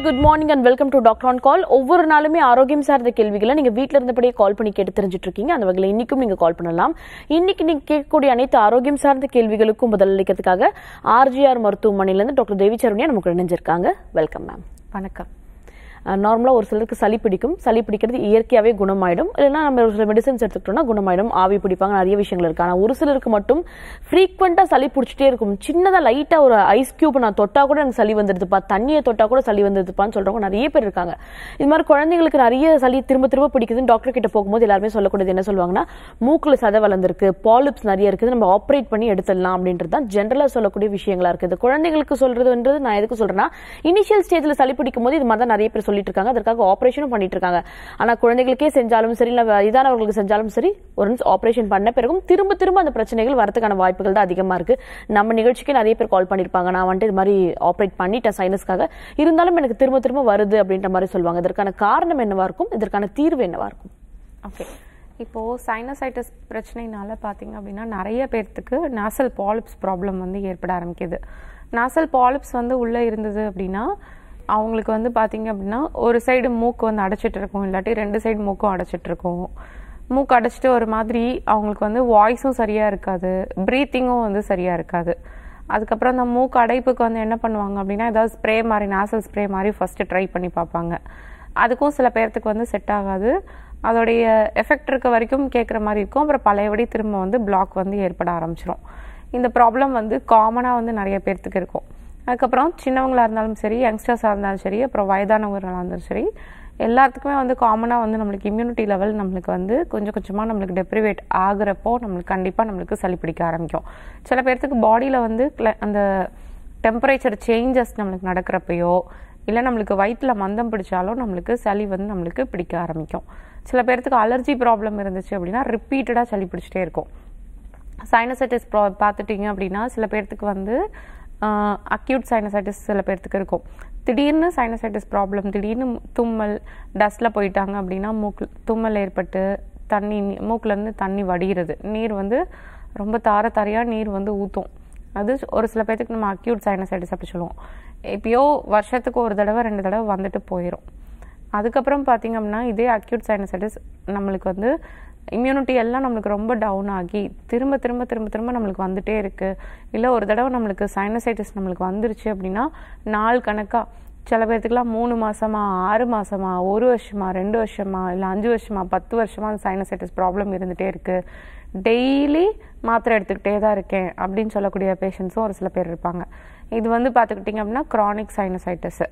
Good morning and welcome to doctor on call ஒவ்வொரு நாளுமே ஆரோக்கியம் சார்ந்த கேள்விகளை நீங்க வீட்ல இருந்தபடியே கால் பண்ணி கேட்டு தெரிஞ்சுட்டு இருக்கீங்க அந்த வகையில் இன்னைக்கும் நீங்க கால் பண்ணலாம் இன்னைக்கு நீங்க கேட்கக்கூடிய அனைத்து ஆரோக்கியம் சார்ந்த கேள்விகளுக்கும் பதிலளிக்கிறதுக்காக ஆர்ஜிஆர் மருத்துவமனையிலிருந்து டாக்டர் தேவி சரவணியா நமக்கு இணைஞ்சிருக்காங்க வெல்கம் மேம் வணக்கம் நார்மலாக ஒரு சிலருக்கு சளி பிடிக்கும் சளி பிடிக்கிறது இயற்கையாகவே குணமாயிடும் இல்லைன்னா நம்ம ஒரு சில மெடிசன்ஸ் எடுத்துக்கிட்டோம்னா குணமாயிடும் ஆவி பிடிப்பாங்க நிறைய விஷயங்கள் இருக்கு ஆனால் ஒரு சிலருக்கு மட்டும் ஃப்ரீக்வெண்ட்டாக சளி பிடிச்சிட்டே இருக்கும் சின்னதாக லைட்டாக ஒரு ஐஸ் கியூப் நான் தொட்டா கூட எனக்கு சளி வந்துடுதுப்பா தண்ணியை தொட்டா கூட சளி வந்துடுதுப்பான்னு சொல்றவங்க நிறைய பேர் இருக்காங்க இது மாதிரி குழந்தைங்களுக்கு நிறைய சளி திரும்ப திரும்ப பிடிக்குதுன்னு டாக்டர் கிட்ட போகும்போது எல்லாருமே சொல்லக்கூடியது என்ன சொல்லுவாங்கன்னா மூக்குல சதை வளர்ந்துருக்கு பாலிப்ஸ் நிறைய இருக்குது நம்ம ஆப்ரேட் பண்ணி எடுத்துடலாம் அப்படின்றது தான் ஜென்ரலாக சொல்லக்கூடிய விஷயங்களா இருக்குது குழந்தைங்களுக்கு சொல்றதுன்றது நான் எதுக்கு சொல்றேன்னா இனிஷியல் ஸ்டேஜ்ல சளி பிடிக்கும் போது இது மாதிரி தான் நிறைய பேர் சொல்லிட்டு இருக்காங்க அதற்காக ஆபரேஷனும் பண்ணிட்டு இருக்காங்க ஆனா குழந்தைகளுக்கே செஞ்சாலும் சரி இல்ல இதானவர்களுக்கு செஞ்சாலும் சரி ஒரு ஆபரேஷன் பண்ண பிறகும் திரும்ப திரும்ப அந்த பிரச்சனைகள் வரதுக்கான வாய்ப்புகள் தான் அதிகமா இருக்கு நம்ம நிகழ்ச்சிக்கு நிறைய பேர் கால் பண்ணிருப்பாங்க நான் வந்துட்டு இது மாதிரி ஆப்ரேட் பண்ணிட்டேன் சைனஸ்க்காக இருந்தாலும் எனக்கு திரும்ப திரும்ப வருது அப்படின்ற மாதிரி சொல்லுவாங்க இதற்கான காரணம் என்னவா இருக்கும் இதற்கான தீர்வு என்னவா இருக்கும் ஓகே இப்போ சைனசைட்டிஸ் பிரச்சனைனால பார்த்தீங்க அப்படின்னா நிறைய பேர்த்துக்கு நாசல் பாலிப்ஸ் ப்ராப்ளம் வந்து ஏற்பட ஆரம்பிக்குது நாசல் பாலிப்ஸ் வந்து உள்ளே இருந்தது அப்படின்னா அவங்களுக்கு வந்து பார்த்தீங்க அப்படின்னா ஒரு சைடு மூக்கு வந்து அடைச்சிட்டு இருக்கும் இல்லாட்டி ரெண்டு சைடு மூக்கும் அடைச்சிட்டு இருக்கும் மூக்கு அடைச்சிட்டு ஒரு மாதிரி அவங்களுக்கு வந்து வாய்ஸும் சரியாக இருக்காது ப்ரீத்திங்கும் வந்து சரியாக இருக்காது அதுக்கப்புறம் அந்த மூக்கு அடைப்புக்கு வந்து என்ன பண்ணுவாங்க அப்படின்னா ஏதாவது ஸ்ப்ரே மாதிரி நாசல் ஸ்ப்ரே மாதிரி ஃபஸ்ட்டு ட்ரை பண்ணி பார்ப்பாங்க அதுக்கும் சில பேர்த்துக்கு வந்து செட் ஆகாது அதோடைய எஃபெக்ட் இருக்க வரைக்கும் கேட்குற மாதிரி இருக்கும் அப்புறம் பழையபடி திரும்ப வந்து பிளாக் வந்து ஏற்பட ஆரம்பிச்சிரும் இந்த ப்ராப்ளம் வந்து காமனாக வந்து நிறைய பேர்த்துக்கு இருக்கும் அதுக்கப்புறம் சின்னவங்களா இருந்தாலும் சரி யங்ஸ்டர்ஸாக இருந்தாலும் சரி அப்புறம் வயதானவர்களாக இருந்தாலும் சரி எல்லாத்துக்குமே வந்து காமனாக வந்து நம்மளுக்கு இம்யூனிட்டி லெவல் நம்மளுக்கு வந்து கொஞ்சம் கொஞ்சமாக நம்மளுக்கு டெப்ரிவேட் ஆகுறப்போ நம்மளுக்கு கண்டிப்பாக நம்மளுக்கு சளி பிடிக்க ஆரம்பிக்கும் சில பேர்த்துக்கு பாடியில் வந்து cli- அந்த டெம்பரேச்சர் சேஞ்சஸ் நம்மளுக்கு நடக்கிறப்பையோ இல்லை நம்மளுக்கு வயிற்றில் மந்தம் பிடிச்சாலும் நம்மளுக்கு சளி வந்து நம்மளுக்கு பிடிக்க ஆரம்பிக்கும் சில பேர்த்துக்கு அலர்ஜி ப்ராப்ளம் இருந்துச்சு அப்படின்னா ரிப்பீட்டடாக சளி பிடிச்சிட்டே இருக்கும் சைனசைட்டிஸ் ப்ரா பார்த்துட்டிங்க அப்படின்னா சில பேர்த்துக்கு வந்து அக்யூட் சைனசைட்டிஸ் சில பேர்த்துக்கு இருக்கும் திடீர்னு சைனசைட்டிஸ் ப்ராப்ளம் திடீர்னு தும்மல் டஸ்ட்டில் போயிட்டாங்க அப்படின்னா மூக்கு தும்மல் ஏற்பட்டு தண்ணி மூக்குலேருந்து தண்ணி வடிகிறது நீர் வந்து ரொம்ப தார தாரையாக நீர் வந்து ஊற்றும் அது ஒரு சில பேர்த்துக்கு நம்ம அக்யூட் சைனசைட்டிஸ் அப்படி சொல்லுவோம் எப்பயோ வருஷத்துக்கு ஒரு தடவை ரெண்டு தடவை வந்துட்டு போயிடும் அதுக்கப்புறம் பார்த்தீங்க அப்படின்னா இதே அக்யூட் சைனசைட்டிஸ் நம்மளுக்கு வந்து இம்யூனிட்டி எல்லாம் நம்மளுக்கு ரொம்ப டவுன் ஆகி திரும்ப திரும்ப திரும்ப திரும்ப நம்மளுக்கு வந்துட்டே இருக்கு இல்லை ஒரு தடவை நம்மளுக்கு சைனசைட்டிஸ் நம்மளுக்கு வந்துருச்சு அப்படின்னா நாள் கணக்காக சில பேர்த்துக்குலாம் மூணு மாசமா ஆறு மாசமா ஒரு வருஷமா ரெண்டு வருஷமா இல்லை அஞ்சு வருஷமா பத்து வருஷமா அந்த சைனசைட்டிஸ் ப்ராப்ளம் இருந்துகிட்டே இருக்கு டெய்லி மாத்திரை எடுத்துக்கிட்டே தான் இருக்கேன் அப்படின்னு சொல்லக்கூடிய பேஷண்ட்ஸும் ஒரு சில பேர் இருப்பாங்க இது வந்து பார்த்துக்கிட்டிங்க அப்படின்னா க்ரானிக் சைனசைட்டிஸ்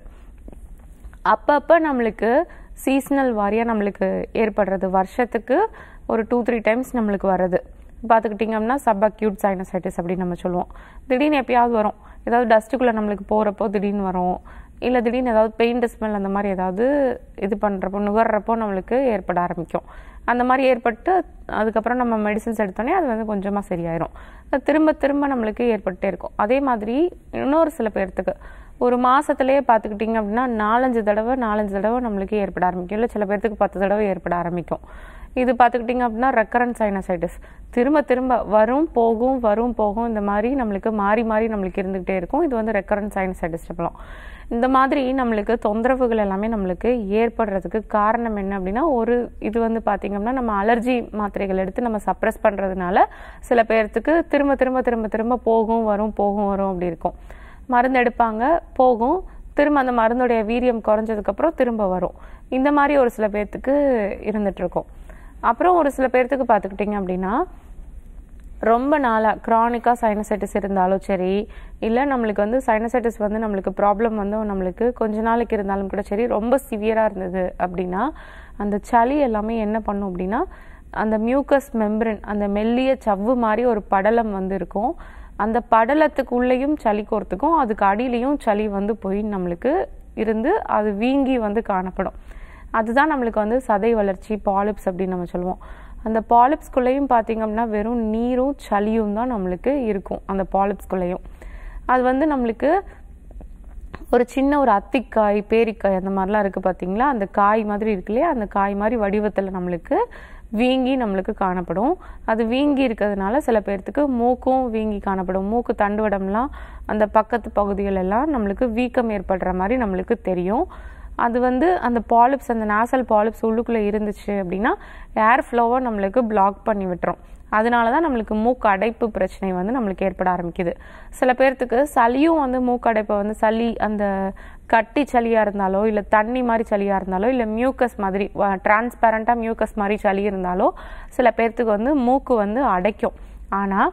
அப்பப்போ நம்மளுக்கு சீசனல் வாரியாக நம்மளுக்கு ஏற்படுறது வருஷத்துக்கு ஒரு டூ த்ரீ டைம்ஸ் நம்மளுக்கு வருது பார்த்துக்கிட்டிங்க அப்படின்னா சப் அக்யூட் சைனசைட்டிஸ் அப்படின்னு நம்ம சொல்லுவோம் திடீர்னு எப்பயாவது வரும் ஏதாவது டஸ்ட்டுக்குள்ளே நம்மளுக்கு போகிறப்போ திடீர்னு வரும் இல்லை திடீர்னு ஏதாவது பெயிண்ட் ஸ்மெல் அந்த மாதிரி ஏதாவது இது பண்ணுறப்போ நுகர்றப்போ நம்மளுக்கு ஏற்பட ஆரம்பிக்கும் அந்த மாதிரி ஏற்பட்டு அதுக்கப்புறம் நம்ம மெடிசின்ஸ் எடுத்தோன்னே அது வந்து கொஞ்சமாக சரியாயிரும் அது திரும்ப திரும்ப நம்மளுக்கு ஏற்பட்டுட்டே இருக்கும் அதே மாதிரி இன்னொரு சில பேர்த்துக்கு ஒரு மாசத்திலேயே பார்த்துக்கிட்டிங்க அப்படின்னா நாலஞ்சு தடவை நாலஞ்சு தடவை நம்மளுக்கு ஏற்பட ஆரம்பிக்கும் இல்லை சில பேர்த்துக்கு பத்து தடவை ஏற்பட ஆரம்பிக்கும் இது பார்த்துக்கிட்டிங்க அப்படின்னா ரெக்கரண்ட் சைனசைட்டிஸ் திரும்ப திரும்ப வரும் போகும் வரும் போகும் இந்த மாதிரி நம்மளுக்கு மாறி மாறி நம்மளுக்கு இருந்துகிட்டே இருக்கும் இது வந்து ரெக்கரண்ட் சைனசைட்டிஸ் சொல்லலாம் இந்த மாதிரி நம்மளுக்கு தொந்தரவுகள் எல்லாமே நம்மளுக்கு ஏற்படுறதுக்கு காரணம் என்ன அப்படின்னா ஒரு இது வந்து பார்த்திங்கன்னா நம்ம அலர்ஜி மாத்திரைகள் எடுத்து நம்ம சப்ரஸ் பண்ணுறதுனால சில பேர்த்துக்கு திரும்ப திரும்ப திரும்ப திரும்ப போகும் வரும் போகும் வரும் அப்படி இருக்கும் மருந்து எடுப்பாங்க போகும் திரும்ப அந்த மருந்துடைய வீரியம் குறைஞ்சதுக்கப்புறம் திரும்ப வரும் இந்த மாதிரி ஒரு சில பேர்த்துக்கு இருந்துட்டு இருக்கும் அப்புறம் ஒரு சில பேர்த்துக்கு பார்த்துக்கிட்டிங்க அப்படின்னா ரொம்ப நாளாக க்ரானிக்காக சைனசைட்டிஸ் இருந்தாலும் சரி இல்லை நம்மளுக்கு வந்து சைனசைட்டிஸ் வந்து நம்மளுக்கு ப்ராப்ளம் வந்து நம்மளுக்கு கொஞ்ச நாளைக்கு இருந்தாலும் கூட சரி ரொம்ப சிவியராக இருந்தது அப்படின்னா அந்த சளி எல்லாமே என்ன பண்ணும் அப்படின்னா அந்த மியூக்கஸ் மெம்பரன் அந்த மெல்லிய சவ்வு மாதிரி ஒரு படலம் வந்து இருக்கும் அந்த படலத்துக்கு உள்ளேயும் சளி கோர்த்துக்கும் அதுக்கு அடியிலையும் சளி வந்து போய் நம்மளுக்கு இருந்து அது வீங்கி வந்து காணப்படும் அதுதான் நம்மளுக்கு வந்து சதை வளர்ச்சி பாலிப்ஸ் அப்படின்னு நம்ம சொல்லுவோம் அந்த பாலிப்ஸ்குள்ளேயும் பார்த்தீங்க அப்படின்னா வெறும் நீரும் சளியும் தான் நம்மளுக்கு இருக்கும் அந்த பாலிப்ஸ்குள்ளேயும் அது வந்து நம்மளுக்கு ஒரு சின்ன ஒரு அத்திக்காய் பேரிக்காய் அந்த மாதிரிலாம் இருக்குது பார்த்தீங்களா அந்த காய் மாதிரி இருக்கு இல்லையா அந்த காய் மாதிரி வடிவத்தில் நம்மளுக்கு வீங்கி நம்மளுக்கு காணப்படும் அது வீங்கி இருக்கிறதுனால சில பேர்த்துக்கு மூக்கும் வீங்கி காணப்படும் மூக்கு தண்டுவடம்லாம் அந்த பக்கத்து பகுதிகள் எல்லாம் நம்மளுக்கு வீக்கம் ஏற்படுற மாதிரி நம்மளுக்கு தெரியும் அது வந்து அந்த பாலிப்ஸ் அந்த நாசல் பாலிப்ஸ் உள்ளுக்குள்ளே இருந்துச்சு அப்படின்னா ஏர் ஃப்ளோவை நம்மளுக்கு பிளாக் பண்ணி விட்டுரும் அதனால தான் நம்மளுக்கு மூக்கு அடைப்பு பிரச்சனை வந்து நம்மளுக்கு ஏற்பட ஆரம்பிக்குது சில பேர்த்துக்கு சளியும் வந்து மூக்கு அடைப்பை வந்து சளி அந்த கட்டி சளியாக இருந்தாலோ இல்லை தண்ணி மாதிரி சளியாக இருந்தாலோ இல்லை மியூக்கஸ் மாதிரி டிரான்ஸ்பேரண்ட்டாக மியூக்கஸ் மாதிரி சளி இருந்தாலோ சில பேர்த்துக்கு வந்து மூக்கு வந்து அடைக்கும் ஆனால்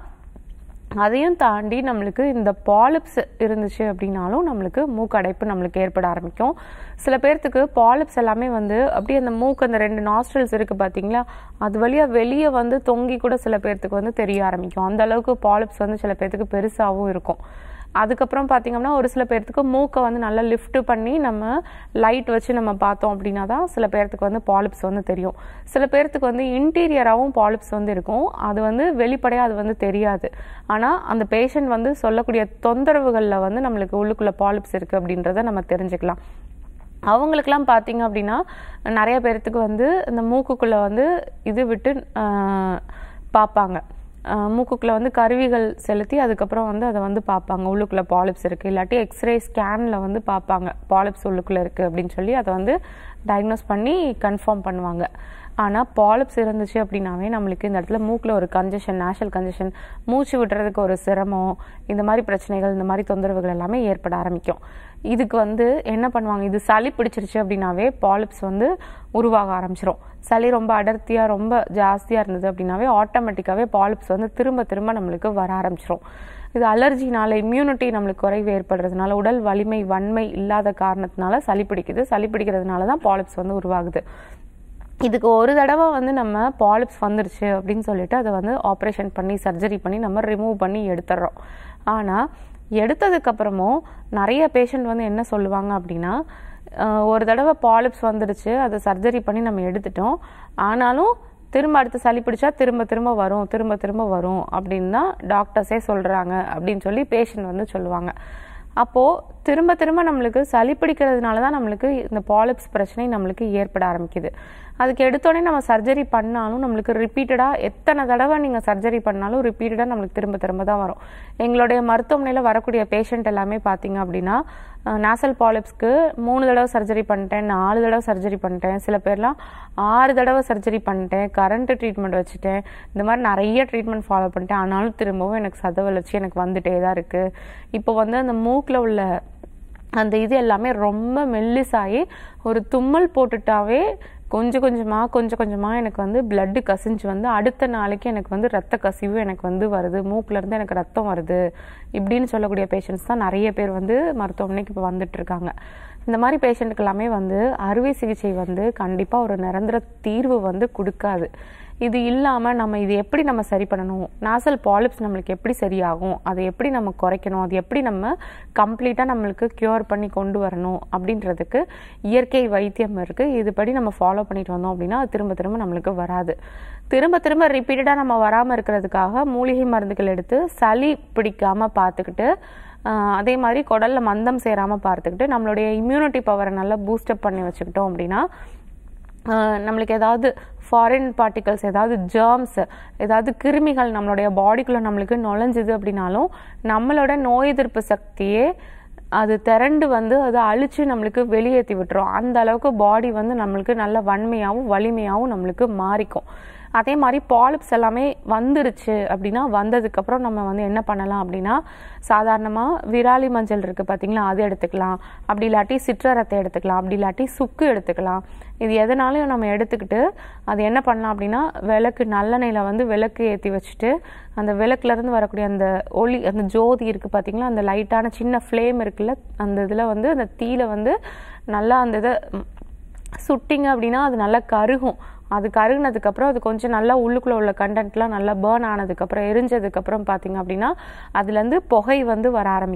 அதையும் தாண்டி நம்மளுக்கு இந்த பாலிப்ஸ் இருந்துச்சு அப்படின்னாலும் நம்மளுக்கு மூக்கு அடைப்பு நம்மளுக்கு ஏற்பட ஆரம்பிக்கும் சில பேர்த்துக்கு பாலிப்ஸ் எல்லாமே வந்து அப்படியே அந்த மூக்கு அந்த ரெண்டு நாஸ்ட்ரல்ஸ் இருக்கு பாத்தீங்களா அது வழியா வெளியே வந்து தொங்கி கூட சில பேர்த்துக்கு வந்து தெரிய ஆரம்பிக்கும் அந்த அளவுக்கு பாலிப்ஸ் வந்து சில பேர்த்துக்கு பெருசாகவும் இருக்கும் அதுக்கப்புறம் பார்த்தீங்கன்னா ஒரு சில பேர்த்துக்கு மூக்கை வந்து நல்லா லிஃப்ட் பண்ணி நம்ம லைட் வச்சு நம்ம பார்த்தோம் அப்படின்னா தான் சில பேர்த்துக்கு வந்து பாலிப்ஸ் வந்து தெரியும் சில பேர்த்துக்கு வந்து இன்டீரியராகவும் பாலிப்ஸ் வந்து இருக்கும் அது வந்து வெளிப்படையாக அது வந்து தெரியாது ஆனால் அந்த பேஷண்ட் வந்து சொல்லக்கூடிய தொந்தரவுகளில் வந்து நம்மளுக்கு உள்ளுக்குள்ள பாலிப்ஸ் இருக்குது அப்படின்றத நம்ம தெரிஞ்சுக்கலாம் அவங்களுக்கெல்லாம் பார்த்தீங்க அப்படின்னா நிறைய பேர்த்துக்கு வந்து இந்த மூக்குக்குள்ளே வந்து இது விட்டு ஆஹ், பார்ப்பாங்க ஆஹ், மூக்குக்குள்ள வந்து கருவிகள் செலுத்தி அதுக்கப்புறம் வந்து அதை வந்து பார்ப்பாங்க உள்ளுக்குள்ள பாலிப்ஸ் இருக்குது இல்லாட்டி எக்ஸ்ரே ஸ்கேனில் வந்து பார்ப்பாங்க பாலிப்ஸ் உள்ளுக்குள்ளே இருக்குது அப்படின்னு சொல்லி அதை வந்து டயக்னோஸ் பண்ணி கன்ஃபார்ம் பண்ணுவாங்க ஆனால் பாலிப்ஸ் இருந்துச்சு அப்படின்னாவே நம்மளுக்கு இந்த இடத்துல மூக்கில் ஒரு கன்ஜெஷன் நேஷனல் கன்ஜெஷன் மூச்சு விடுறதுக்கு ஒரு சிரமம் இந்த மாதிரி பிரச்சனைகள் இந்த மாதிரி தொந்தரவுகள் எல்லாமே ஏற்பட ஆரம்பிக்கும் இதுக்கு வந்து என்ன பண்ணுவாங்க இது சளி பிடிச்சிருச்சு அப்படின்னாவே பாலிப்ஸ் வந்து உருவாக ஆரம்பிச்சிரும் சளி ரொம்ப அடர்த்தியாக ரொம்ப ஜாஸ்தியாக இருந்தது அப்படின்னாவே ஆட்டோமேட்டிக்காகவே பாலிப்ஸ் வந்து திரும்ப திரும்ப நம்மளுக்கு வர ஆரம்பிச்சிரும் இது அலர்ஜினால இம்யூனிட்டி நம்மளுக்கு குறைவு ஏற்படுறதுனால உடல் வலிமை வன்மை இல்லாத காரணத்தினால சளி பிடிக்குது சளி பிடிக்கிறதுனால தான் பாலிப்ஸ் வந்து உருவாகுது இதுக்கு ஒரு தடவை வந்து நம்ம பாலிப்ஸ் வந்துருச்சு அப்படின்னு சொல்லிட்டு அதை வந்து ஆப்ரேஷன் பண்ணி சர்ஜரி பண்ணி நம்ம ரிமூவ் பண்ணி எடுத்துடுறோம் ஆனால் எடுத்ததுக்கப்புறமும் நிறைய பேஷண்ட் வந்து என்ன சொல்லுவாங்க அப்படின்னா அஹ், ஒரு தடவை பாலிப்ஸ் வந்துடுச்சு அதை சர்ஜரி பண்ணி நம்ம எடுத்துட்டோம் ஆனாலும் திரும்ப அடுத்து சளி பிடிச்சா திரும்ப திரும்ப வரும் திரும்ப திரும்ப வரும் அப்படின்னு தான் டாக்டர்ஸே சொல்கிறாங்க அப்படின்னு சொல்லி பேஷண்ட் வந்து சொல்லுவாங்க அப்போது திரும்ப திரும்ப நம்மளுக்கு சளி பிடிக்கிறதுனால தான் நம்மளுக்கு இந்த பாலிப்ஸ் பிரச்சனை நம்மளுக்கு ஏற்பட ஆரம்பிக்குது அதுக்கு எடுத்தோடனே நம்ம சர்ஜரி பண்ணாலும் நம்மளுக்கு ரிப்பீட்டடாக எத்தனை தடவை நீங்கள் சர்ஜரி பண்ணாலும் ரிப்பீட்டடாக நம்மளுக்கு திரும்ப திரும்ப தான் வரும் எங்களுடைய மருத்துவமனையில் வரக்கூடிய பேஷண்ட் எல்லாமே பார்த்தீங்க அப்படின்னா நாசல் பாலிப்ஸ்க்கு மூணு தடவை சர்ஜரி பண்ணிட்டேன் நாலு தடவை சர்ஜரி பண்ணிட்டேன் சில பேர்லாம் ஆறு தடவை சர்ஜரி பண்ணிட்டேன் கரண்ட் ட்ரீட்மெண்ட் வச்சுட்டேன் இந்த மாதிரி நிறைய ட்ரீட்மெண்ட் ஃபாலோ பண்ணிட்டேன் ஆனாலும் திரும்பவும் எனக்கு சத வளர்ச்சி எனக்கு வந்துட்டே தான் இருக்குது இப்போ வந்து அந்த மூக்கில் உள்ள அந்த இது எல்லாமே ரொம்ப மெல்லிசாகி ஒரு தும்மல் போட்டுட்டாவே கொஞ்சம் கொஞ்சமாக கொஞ்சம் கொஞ்சமாக எனக்கு வந்து பிளட்டு கசிஞ்சு வந்து அடுத்த நாளைக்கு எனக்கு வந்து ரத்த கசிவு எனக்கு வந்து வருது மூக்குல இருந்து எனக்கு ரத்தம் வருது இப்படின்னு சொல்லக்கூடிய பேஷண்ட்ஸ் தான் நிறைய பேர் வந்து மருத்துவமனைக்கு இப்போ வந்துட்டு இருக்காங்க இந்த மாதிரி பேஷண்ட்டுக்கு எல்லாமே வந்து அறுவை சிகிச்சை வந்து கண்டிப்பாக ஒரு நிரந்தர தீர்வு வந்து கொடுக்காது இது இல்லாமல் நம்ம இது எப்படி நம்ம சரி பண்ணணும் நாசல் பாலிப்ஸ் நம்மளுக்கு எப்படி சரியாகும் அதை எப்படி நம்ம குறைக்கணும் அது எப்படி நம்ம கம்ப்ளீட்டாக நம்மளுக்கு க்யூர் பண்ணி கொண்டு வரணும் அப்படின்றதுக்கு இயற்கை வைத்தியம் இருக்குது இதுபடி நம்ம ஃபாலோ பண்ணிட்டு வந்தோம் அப்படின்னா அது திரும்ப திரும்ப நம்மளுக்கு வராது திரும்ப திரும்ப ரிப்பீட்டடாக நம்ம வராமல் இருக்கிறதுக்காக மூலிகை மருந்துகள் எடுத்து சளி பிடிக்காம பார்த்துக்கிட்டு ஆஹ் அதே மாதிரி குடல்ல மந்தம் சேராமல் பார்த்துக்கிட்டு நம்மளுடைய இம்யூனிட்டி பவரை நல்லா பூஸ்டப் பண்ணி வச்சுக்கிட்டோம் அப்படின்னா ஆஹ் நம்மளுக்கு ஏதாவது ஃபாரின் பார்ட்டிகல்ஸ் ஏதாவது ஜேர்ம்ஸ் ஏதாவது கிருமிகள் நம்மளுடைய பாடிக்குள்ளே நம்மளுக்கு நுழைஞ்சுது அப்படின்னாலும் நம்மளோட நோய் எதிர்ப்பு சக்தியே அது திரண்டு வந்து அதை அழிச்சு நம்மளுக்கு வெளியேற்றி விட்டுரும் அந்த அளவுக்கு பாடி வந்து நம்மளுக்கு நல்ல வன்மையாகவும் வலிமையாகவும் நம்மளுக்கு மாறிக்கும் அதே மாதிரி பாலிப்ஸ் எல்லாமே வந்துருச்சு அப்படின்னா வந்ததுக்கப்புறம் நம்ம வந்து என்ன பண்ணலாம் அப்படின்னா சாதாரணமாக விராலி மஞ்சள் இருக்குது பார்த்தீங்களா அது எடுத்துக்கலாம் அப்படி இல்லாட்டி சிற்றரத்தை எடுத்துக்கலாம் அப்படி இல்லாட்டி சுக்கு எடுத்துக்கலாம் இது எதனாலையும் நம்ம எடுத்துக்கிட்டு அது என்ன பண்ணலாம் அப்படின்னா விளக்கு நல்லெண்ணெயில் வந்து விளக்கு ஏற்றி வச்சுட்டு அந்த விளக்குலேருந்து வரக்கூடிய அந்த ஒளி அந்த ஜோதி இருக்குது பார்த்தீங்களா அந்த லைட்டான சின்ன ஃப்ளேம் இருக்குல்ல அந்த இதில் வந்து அந்த தீயில வந்து நல்லா அந்த இதை ம், சுட்டிங்க அப்படின்னா அது நல்லா கருகும் அது கருகுனதுக்கப்புறம் அது கொஞ்சம் நல்லா உள்ளுக்குள்ளே உள்ள கண்டென்ட்லாம் நல்லா பேர்ன் ஆனதுக்கப்புறம் எரிஞ்சதுக்கப்புறம் பார்த்தீங்க அப்படின்னா அதுலேருந்து புகை வந்து வர ஆரம்பிக்கும்